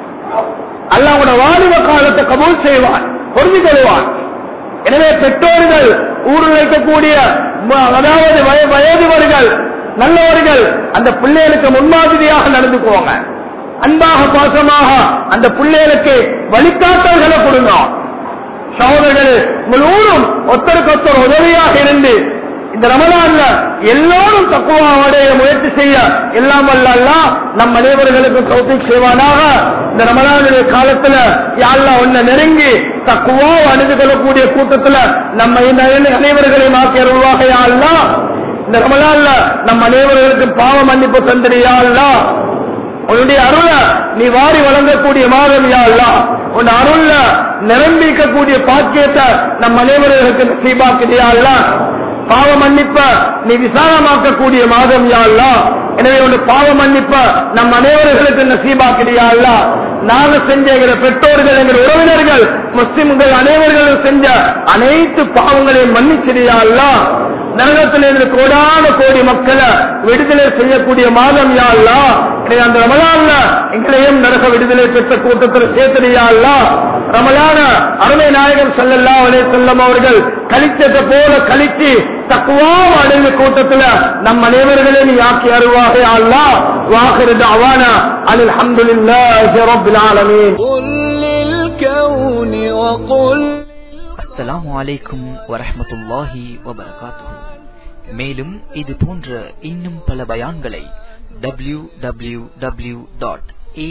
அல்லாவோட வாலிப காலத்தை கபூல் செய்வான் பொருந்தி கொள்வான் எனவே பெற்றோர்கள் ஊரில் இருக்கக்கூடிய ம- அதாவது வய- வயதுவர்கள் நல்லவர்கள் அந்த பிள்ளைகளுக்கு முன்மாதிரியாக நடந்துக்குவாங்க அன்பாக பாசமாக அந்த பிள்ளைகளுக்கு வழிகாட்டல்களை கொடுங்க சகோதரர்கள் உங்கள் ஊரும் ஒருத்தருக்கு ஒருத்தர் உதவியாக இருந்து இந்த ரமலான்ல எல்லோரும் தக்குவாவுடைய முயற்சி செய்ய எல்லாம் வல்ல அல்லாஹ் நம் அனைவர்களுக்கு தௌஃபீக் செய்வானாக இந்த ரமலானுடைய காலத்துல யாழ்லா ஒன்ன நெருங்கி தக்குவா அணிந்து கொள்ளக்கூடிய கூட்டத்துல நம்ம இந்த அனைவர்களையும் ஆக்கி அருள்வாக யா அல்லாஹ் இந்த ரமலான்ல நம் அனைவர்களுக்கும் பாவ மன்னிப்பு தந்திரியா அல்லாஹ் உன்னுடைய அருள நீ வாரி வழங்கக்கூடிய மாதம் யா அல்லாஹ் உன் அருள்ல நிரம்பிக்கக்கூடிய பாக்கியத்தை நம் அனைவர்களுக்கு நசீபாக்கிறியா அல்லாஹ் பாவ மன்னிப்ப நீ விசாலமாக்கக்கூடிய மாதம் யா அல்லாஹ் எனவே உன் பாவ மன்னிப்ப நம் அனைவர்களுக்கு நசீபாக்கிறியா அல்லாஹ் நாங்க செஞ்ச எங்கள் பெற்றோர்கள் எங்கள் உறவினர்கள் முஸ்லிம்கள் அனைவர்களும் செஞ்ச அனைத்து பாவங்களையும் மன்னிச்சிறியா அல்லாஹ் நரகத்தில் இருந்து கோடான கோடி மக்களை விடுதலை செய்யக்கூடிய மாதம் யா அல்லாஹ் எனவே அந்த ரமலான்ல எங்களையும் நரக விடுதலை பெற்ற கூட்டத்தில் சேர்த்தறியா அல்லாஹ் ரமலான அருமை நாயகம் ஸல்லல்லாஹு அலைஹி வஸல்லம் அவர்கள் கழித்ததை போல கழித்து தக்குவாம் அடைந்த கூட்டத்துல நம் அனைவர்களையும் நீ ஆக்கி அருவாக அல்லாஹ் வாஹிரு அவானா அனில் அல்ஹம்துலில்லாஹி ரப்பில் ஆலமீன் قل للكون وقل அஸ்ஸலாமு அலைக்கும் வரஹ்மத்துல்லாஹி வபரகாத்துஹு மேலும் இது போன்ற இன்னும் பல பயான்களை W W W dot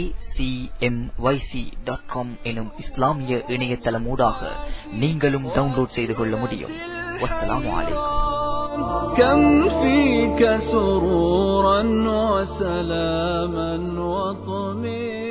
dot com எனும் இஸ்லாமிய இணையதளமூடாக நீங்களும் டவுன்லோட் செய்து கொள்ள முடியும் வஸ்ஸலாமு அலைக்கும் كم فيك سرورا وسلاما وطمئنا